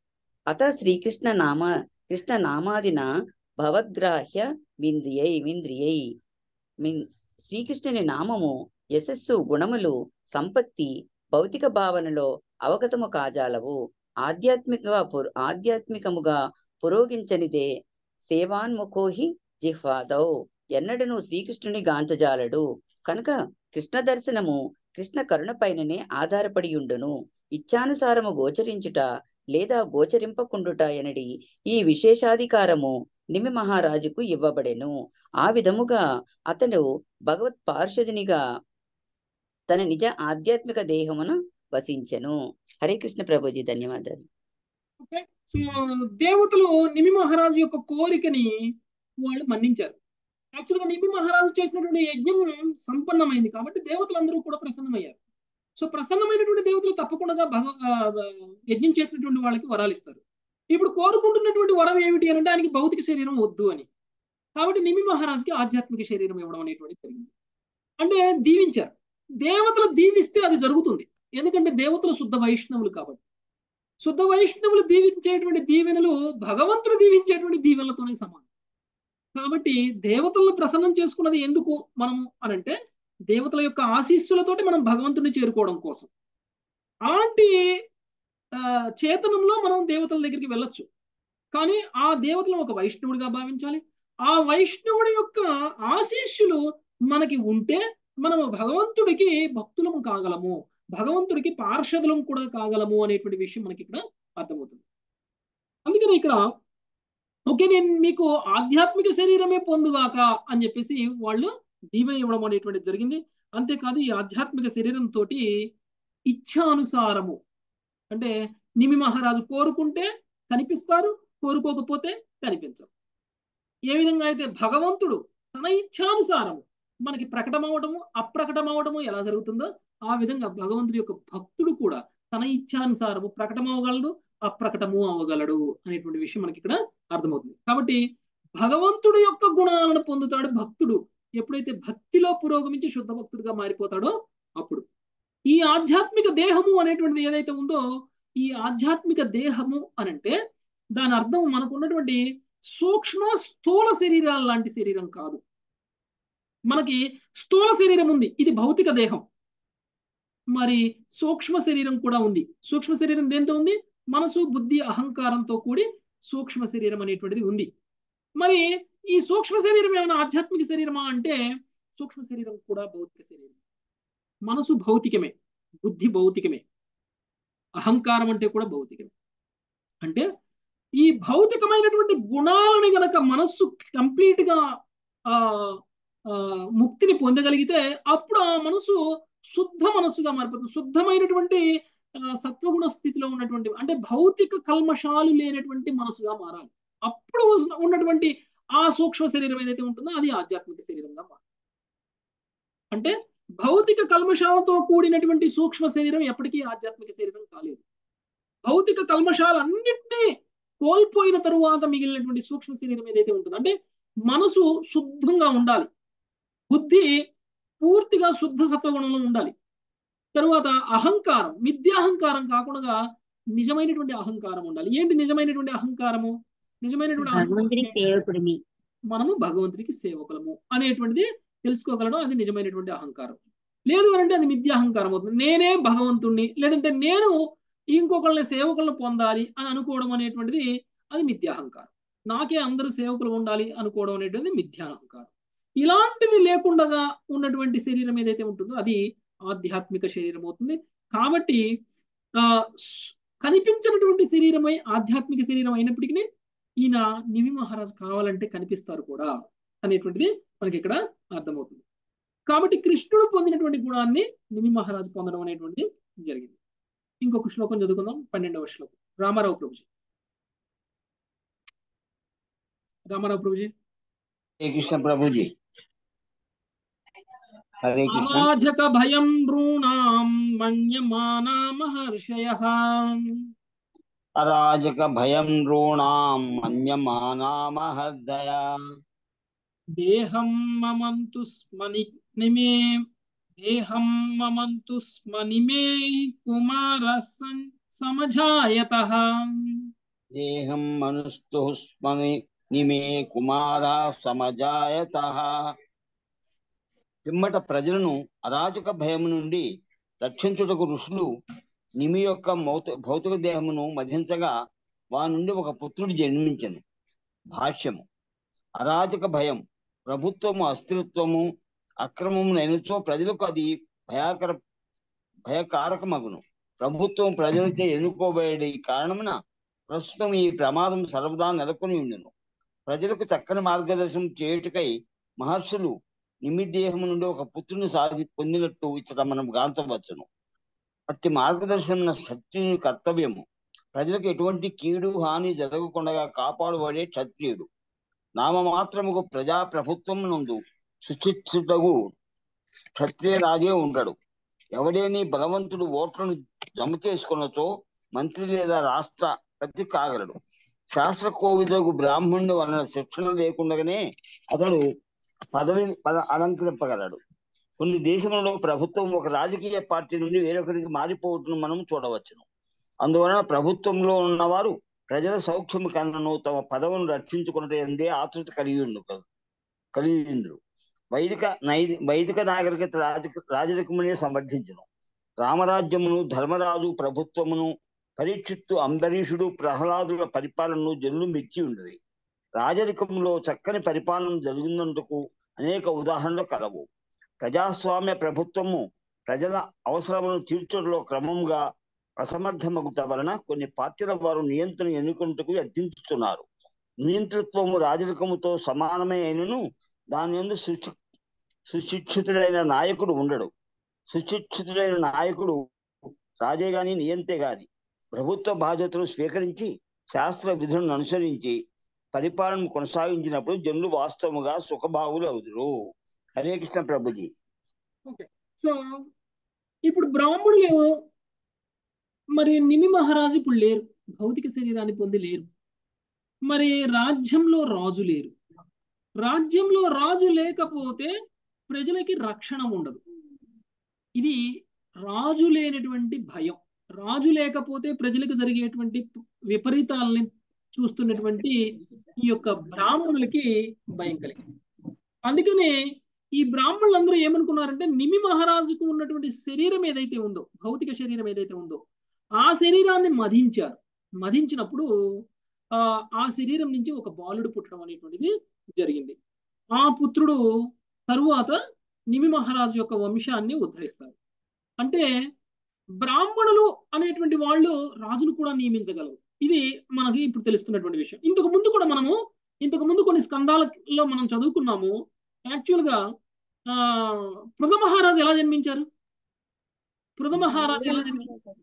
అత శ్రీకృష్ణ నామ కృష్ణ నామాదిన భవద్గ్రాహ్య వింద్రియై వింద్రియై మిన్ శ్రీకృష్ణుని నామము యశస్సు గుణములు సంపత్తి భౌతిక భావనలో అవగతము కాజాలవు ఆధ్యాత్మిక పుర ఆధ్యాత్మికముగా పురోగించనిదే సేవాన్ముఖోహి జిహ్వాదౌ ఎన్నడను శ్రీకృష్ణుని గాంచజాలడు కనుక కృష్ణ దర్శనము కృష్ణ కరుణపైననే ఆధారపడి ఉండును ఇచ్చానుసారము గోచరించుట లేదా గోచరింపకుండుట ఎనడి ఈ విశేషాధికారము నిమి మహారాజుకు ఇవ్వబడెను ఆ విధముగా అతను భగవత్ పార్షదునిగా తన నిజ ఆధ్యాత్మిక దేహమును వసించెను హరే కృష్ణ ప్రభుజీ ధన్యవాదాలు ఓకే సో దేవతలు నిమి మహారాజు యొక్క కోరికని వాళ్ళు మన్నించారు యాక్చువల్గా నిమి మహారాజు చేసినటువంటి యజ్ఞం సంపన్నమైంది కాబట్టి దేవతలందరూ కూడా ప్రసన్నమయ్యారు సో ప్రసన్నమైనటువంటి దేవతలు తప్పకుండా భగ ఆ, యజ్ఞం చేసినటువంటి వాళ్ళకి వరాలు ఇస్తారు ఇప్పుడు కోరుకుంటున్నటువంటి వరం ఏమిటి అని అంటే ఆయనకి భౌతిక శరీరం వద్దు అని కాబట్టి నిమి మహారాజుకి ఆధ్యాత్మిక శరీరం ఇవ్వడం అనేటువంటి జరిగింది అంటే దీవించారు దేవతలు దీవిస్తే అది జరుగుతుంది ఎందుకంటే దేవతలు శుద్ధ వైష్ణవులు కాబట్టి శుద్ధ వైష్ణవులు దీవించేటువంటి దీవెనలు భగవంతుడు దీవించేటువంటి దీవెనలతోనే సమానం కాబట్టి దేవతలను ప్రసన్నం చేసుకున్నది ఎందుకు మనము అనంటే దేవతల యొక్క ఆశీస్సులతోటి మనం భగవంతుడిని చేరుకోవడం కోసం అలాంటి ఆ, చేతనంలో మనం దేవతల దగ్గరికి వెళ్ళొచ్చు కానీ ఆ దేవతలను ఒక వైష్ణవుడిగా భావించాలి ఆ వైష్ణవుడి యొక్క ఆశీస్సులు మనకి ఉంటే మనము భగవంతుడికి భక్తులము కాగలము భగవంతుడికి పార్షదులం కూడా కాగలము అనేటువంటి విషయం మనకి ఇక్కడ అర్థమవుతుంది అందుకని ఇక్కడ ఓకే నేను మీకు ఆధ్యాత్మిక శరీరమే పొందుగాక అని చెప్పేసి వాళ్ళు దీవెన ఇవ్వడం అనేటువంటిది జరిగింది అంతేకాదు ఈ ఆధ్యాత్మిక శరీరంతో ఇచ్ఛానుసారము అంటే నిమి మహారాజు కోరుకుంటే కనిపిస్తారు కోరుకోకపోతే కనిపించరు ఏ విధంగా అయితే భగవంతుడు తన ఇచ్ఛానుసారము మనకి ప్రకటమవడము అప్రకటమవడము ఎలా జరుగుతుందో ఆ విధంగా భగవంతుడి యొక్క భక్తుడు కూడా తన ఇచ్ఛానుసారము ప్రకటమవగలడు అప్రకటము అవ్వగలడు అనేటువంటి విషయం మనకి ఇక్కడ అర్థమవుతుంది కాబట్టి భగవంతుడు యొక్క గుణాలను పొందుతాడు భక్తుడు ఎప్పుడైతే భక్తిలో పురోగమించి శుద్ధ భక్తుడిగా మారిపోతాడో అప్పుడు ఈ ఆధ్యాత్మిక దేహము అనేటువంటిది ఏదైతే ఉందో ఈ ఆధ్యాత్మిక దేహము అనంటే దాని అర్థం మనకు ఉన్నటువంటి సూక్ష్మ స్థూల శరీరాల లాంటి శరీరం కాదు మనకి స్థూల శరీరం ఉంది ఇది భౌతిక దేహం మరి సూక్ష్మ శరీరం కూడా ఉంది సూక్ష్మ శరీరం దేంతో ఉంది మనసు బుద్ధి అహంకారంతో కూడి సూక్ష్మ శరీరం అనేటువంటిది ఉంది మరి ఈ సూక్ష్మ శరీరం ఏమైనా ఆధ్యాత్మిక శరీరమా అంటే సూక్ష్మ శరీరం కూడా భౌతిక శరీరం మనసు భౌతికమే బుద్ధి భౌతికమే అహంకారం అంటే కూడా భౌతికమే అంటే ఈ భౌతికమైనటువంటి గుణాలని గనక మనస్సు కంప్లీట్ గా ఆ ఆ, ముక్తిని పొందగలిగితే అప్పుడు ఆ మనసు శుద్ధ మనస్సుగా మారిపోతుంది శుద్ధమైనటువంటి ఆ, సత్వగుణ స్థితిలో ఉన్నటువంటి అంటే భౌతిక కల్మషాలు లేనటువంటి మనసుగా మారాలి అప్పుడు ఉన్నటువంటి ఆ సూక్ష్మ శరీరం ఏదైతే ఉంటుందో అది ఆధ్యాత్మిక శరీరంగా మారాలి అంటే భౌతిక కల్మషాలతో కూడినటువంటి సూక్ష్మ శరీరం ఎప్పటికీ ఆధ్యాత్మిక శరీరం కాలేదు భౌతిక కల్మషాలన్నింటినీ కోల్పోయిన తరువాత మిగిలినటువంటి సూక్ష్మ శరీరం ఏదైతే ఉంటుందో అంటే మనసు శుద్ధంగా ఉండాలి బుద్ధి పూర్తిగా శుద్ధ సత్వగుణంలో ఉండాలి తరువాత అహంకారం మిథ్యాహంకారం కాకుండా నిజమైనటువంటి అహంకారం ఉండాలి ఏంటి నిజమైనటువంటి అహంకారము నిజమైనటువంటి భగవంతుడి అహంకారం సేవకుడిని మనము భగవంతుడికి సేవకులము అనేటువంటిది తెలుసుకోగలడం అది నిజమైనటువంటి అహంకారం లేదు అంటే అది మిథ్యాహంకారం అవుతుంది నేనే భగవంతుణ్ణి లేదంటే నేను ఇంకొకళ్ళని సేవకులను పొందాలి అని అనుకోవడం అనేటువంటిది అది మిథ్యాహంకారం నాకే అందరూ సేవకులు ఉండాలి అనుకోవడం అనేటువంటిది మిథ్యాహంకారం ఇలాంటివి లేకుండా ఉన్నటువంటి శరీరం ఏదైతే ఉంటుందో అది ఆధ్యాత్మిక శరీరం అవుతుంది కాబట్టి ఆ కనిపించినటువంటి శరీరమై ఆధ్యాత్మిక శరీరం అయినప్పటికీ ఈయన నిమి మహారాజు కావాలంటే కనిపిస్తారు కూడా అనేటువంటిది మనకి ఇక్కడ అర్థమవుతుంది కాబట్టి కృష్ణుడు పొందినటువంటి గుణాన్ని నిమి మహారాజు పొందడం అనేటువంటిది జరిగింది ఇంకొక శ్లోకం చదువుకుందాం పన్నెండవ శ్లోకం రామారావు ప్రభుజీ రామారావు ప్రభుజీ హరే కృష్ణ ప్రభుజీ హరే కృష్ణ అరాజక భయం నృణాం మన్యమానా మహర్షయ అరాజక భయం నృణాం మన్యమానా మహర్దయ దేహం మమంతు స్మని నిమే దేహం మమంతు స్మనిమే కుమార సన్ సమజాయత దేహం మనుస్తు స్మని నిమే కుమార సమజాయత పిమ్మట ప్రజలను అరాజక భయము నుండి రక్షించుటకు ఋషులు నిమి యొక్క మౌత భౌతిక దేహమును మధించగా వారి నుండి ఒక పుత్రుడు జన్మించను భాష్యము అరాజక భయం ప్రభుత్వము అస్థిరత్వము అక్రమము నైనచో ప్రజలకు అది భయాకర భయకారకమగును ప్రభుత్వం ప్రజలచే ఎన్నుకోబడే కారణమున ప్రస్తుతం ఈ ప్రమాదం సర్వదా నెలకొని ఉండును ప్రజలకు చక్కని మార్గదర్శనం చేయుటకై మహర్షులు నిమిదేహము నుండి ఒక పుత్రుని సాధి పొందినట్టు ఇచ్చట మనం గాంచవచ్చును అట్టి మార్గదర్శనం క్షత్రియుని కర్తవ్యము ప్రజలకు ఎటువంటి కీడు హాని జరగకుండా కాపాడుబడే క్షత్రియుడు నామమాత్రముకు ప్రజా ప్రభుత్వం నందు సుశిక్షితగు క్షత్రియ రాజే ఉంటాడు ఎవడేని బలవంతుడు ఓట్లను జమ చేసుకున్నచో మంత్రి లేదా రాష్ట్ర ప్రతి కాగలడు శాస్త్ర కోవిదులకు బ్రాహ్మణుడు వలన శిక్షణ లేకుండానే అతడు పదవిని పద అలంకరింపగలడు కొన్ని దేశములలో ప్రభుత్వం ఒక రాజకీయ పార్టీ నుండి వేరొకరికి మారిపోవటం మనం చూడవచ్చును అందువలన ప్రభుత్వంలో ఉన్నవారు ప్రజల సౌఖ్యము కన్నను తమ పదవును రక్షించుకున్నట్టు ఎందే ఆతృత కలిగి ఉండు కలిగిండ్రు వైదిక నైది వైదిక నాగరికత రాజ రాజరికమునే సమర్థించును రామరాజ్యమును ధర్మరాజు ప్రభుత్వమును పరీక్షిత్తు అంబరీషుడు ప్రహ్లాదుల పరిపాలనను జనులు మెచ్చి ఉండదు రాజరికంలో చక్కని పరిపాలన జరిగినందుకు అనేక ఉదాహరణలు కలవు ప్రజాస్వామ్య ప్రభుత్వము ప్రజల అవసరములను తీర్చడంలో క్రమంగా అసమర్థమగుట వలన కొన్ని పార్టీల వారు నియంత్రణ ఎన్నుకుంటకు యత్నించుతున్నారు నియంతృత్వము రాజరికముతో సమానమే అయినను దాని ఎందు సుశి సుశిక్షితుడైన నాయకుడు ఉండడు సుశిక్షితుడైన నాయకుడు రాజే గాని నియంతే గాని ప్రభుత్వ బాధ్యతలు స్వీకరించి శాస్త్ర విధులను అనుసరించి పరిపాలన కొనసాగించినప్పుడు జనులు వాస్తవముగా సుఖభావులు అవుతురు హరే కృష్ణ ప్రభుజీ ఓకే సో ఇప్పుడు బ్రాహ్మణులు మరి నిమి మహారాజు ఇప్పుడు లేరు భౌతిక శరీరాన్ని పొంది లేరు మరి రాజ్యంలో రాజు లేరు రాజ్యంలో రాజు లేకపోతే ప్రజలకి రక్షణ ఉండదు ఇది రాజు లేనటువంటి భయం రాజు లేకపోతే ప్రజలకు జరిగేటువంటి విపరీతాలని చూస్తున్నటువంటి ఈ యొక్క బ్రాహ్మణులకి భయం కలిగింది అందుకనే ఈ బ్రాహ్మణులందరూ ఏమనుకున్నారంటే నిమి మహారాజుకు ఉన్నటువంటి శరీరం ఏదైతే ఉందో భౌతిక శరీరం ఏదైతే ఉందో ఆ శరీరాన్ని మధించారు మధించినప్పుడు ఆ ఆ శరీరం నుంచి ఒక బాలుడు పుట్టడం అనేటువంటిది జరిగింది ఆ పుత్రుడు తరువాత నిమి మహారాజు యొక్క వంశాన్ని ఉద్ధరిస్తారు అంటే బ్రాహ్మణులు అనేటువంటి వాళ్ళు రాజును కూడా నియమించగలరు ఇది మనకి ఇప్పుడు తెలుస్తున్నటువంటి విషయం ఇంతకు ముందు కూడా మనము ఇంతకు ముందు కొన్ని స్కందాలలో మనం చదువుకున్నాము యాక్చువల్గా ఆ పృథ మహారాజు ఎలా జన్మించారు పృథ మహారాజు ఎలా జన్మించారు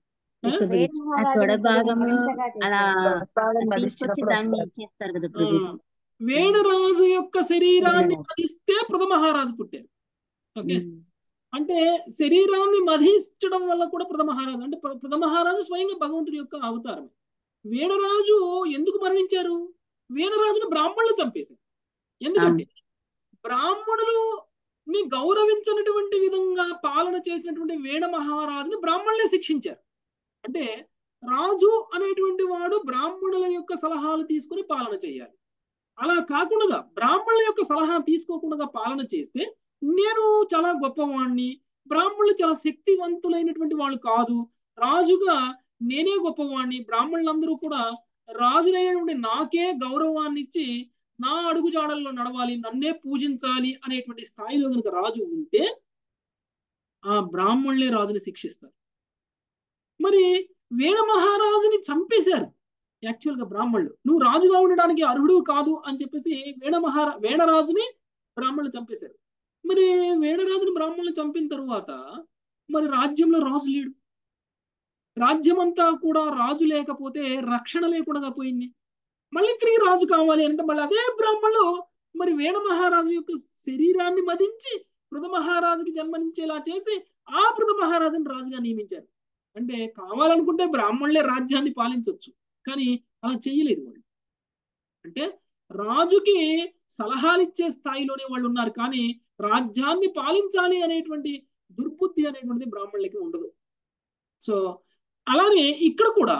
తొడ భాగము అలా తీసుకొచ్చి దాన్ని ఇచ్చేస్తారు కదా ప్రభుజీ వేణురాజు యొక్క శరీరాన్ని మధిస్తే పృథ మహారాజు పుట్టారు ఓకే అంటే శరీరాన్ని మధించడం వల్ల కూడా పృథ మహారాజు అంటే పృథ మహారాజు స్వయంగా భగవంతుడి యొక్క అవతారం వీణరాజు ఎందుకు మరణించారు వీణరాజును బ్రాహ్మణులు చంపేశారు ఎందుకంటే బ్రాహ్మణులు ని గౌరవించినటువంటి విధంగా పాలన చేసినటువంటి వేణ మహారాజుని బ్రాహ్మణులే శిక్షించారు అంటే రాజు అనేటువంటి వాడు బ్రాహ్మణుల యొక్క సలహాలు తీసుకుని పాలన చేయాలి అలా కాకుండా బ్రాహ్మణుల యొక్క సలహా తీసుకోకుండా పాలన చేస్తే నేను చాలా గొప్పవాణ్ణి బ్రాహ్మణులు చాలా శక్తివంతులైనటువంటి వాళ్ళు కాదు రాజుగా నేనే గొప్పవాణ్ణి బ్రాహ్మణులందరూ కూడా రాజునైనటువంటి నాకే గౌరవాన్ని ఇచ్చి నా అడుగుజాడల్లో నడవాలి నన్నే పూజించాలి అనేటువంటి స్థాయిలో కనుక రాజు ఉంటే ఆ బ్రాహ్మణులే రాజుని శిక్షిస్తారు మరి వేణ మహారాజుని చంపేశారు యాక్చువల్ గా బ్రాహ్మణులు నువ్వు రాజుగా ఉండడానికి అర్హుడు కాదు అని చెప్పేసి వేణ మహారా వేణరాజుని బ్రాహ్మణులు చంపేశారు మరి వేణరాజుని బ్రాహ్మణులు చంపిన తరువాత మరి రాజ్యంలో రాజు లేడు రాజ్యం అంతా కూడా రాజు లేకపోతే రక్షణ లేకుండా పోయింది మళ్ళీ తిరిగి రాజు కావాలి అంటే మళ్ళీ అదే బ్రాహ్మణులు మరి వేణ మహారాజు యొక్క శరీరాన్ని మదించి పృథ మహారాజుకి జన్మనించేలా చేసి ఆ పృథ మహారాజుని రాజుగా నియమించారు అంటే కావాలనుకుంటే బ్రాహ్మణులే రాజ్యాన్ని పాలించవచ్చు కానీ అలా చెయ్యలేదు వాళ్ళు అంటే రాజుకి సలహాలు ఇచ్చే స్థాయిలోనే వాళ్ళు ఉన్నారు కానీ రాజ్యాన్ని పాలించాలి అనేటువంటి దుర్బుద్ధి అనేటువంటిది బ్రాహ్మణులకి ఉండదు సో అలానే ఇక్కడ కూడా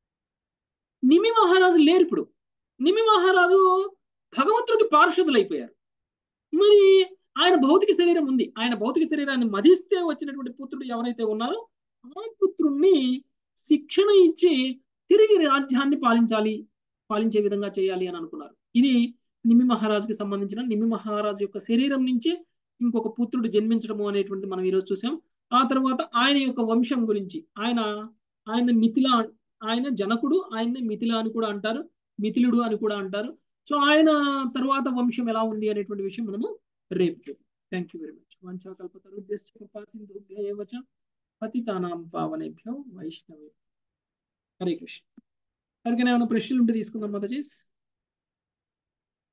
నిమి మహారాజు లేరు ఇప్పుడు నిమి మహారాజు భగవంతుడికి పార్షదులైపోయారు మరి ఆయన భౌతిక శరీరం ఉంది ఆయన భౌతిక శరీరాన్ని మదిస్తే వచ్చినటువంటి పుత్రుడు ఎవరైతే ఉన్నారో ఆ పుత్రుణ్ణి శిక్షణ ఇచ్చి తిరిగి రాజ్యాన్ని పాలించాలి పాలించే విధంగా చేయాలి అని అనుకున్నారు ఇది నిమి మహారాజుకి సంబంధించిన నిమి మహారాజు యొక్క శరీరం నుంచి ఇంకొక పుత్రుడు జన్మించడము అనేటువంటిది మనం ఈరోజు చూసాం ఆ తర్వాత ఆయన యొక్క వంశం గురించి ఆయన ఆయన మిథిల ఆయన జనకుడు ఆయన్ని మిథిల అని కూడా అంటారు మిథిలుడు అని కూడా అంటారు సో ఆయన తర్వాత వంశం ఎలా ఉంది అనేటువంటి విషయం మనము రేపు చూద్దాం థ్యాంక్ యూ వెరీ మచ్ వంచాకల్పతరుభ్యశ్చ పతితానాం పావనేభ్యో వైష్ణవే హరే కృష్ణ ఎవరికైనా ఏమైనా ప్రశ్నలు ఉంటే తీసుకుందాం మదజీస్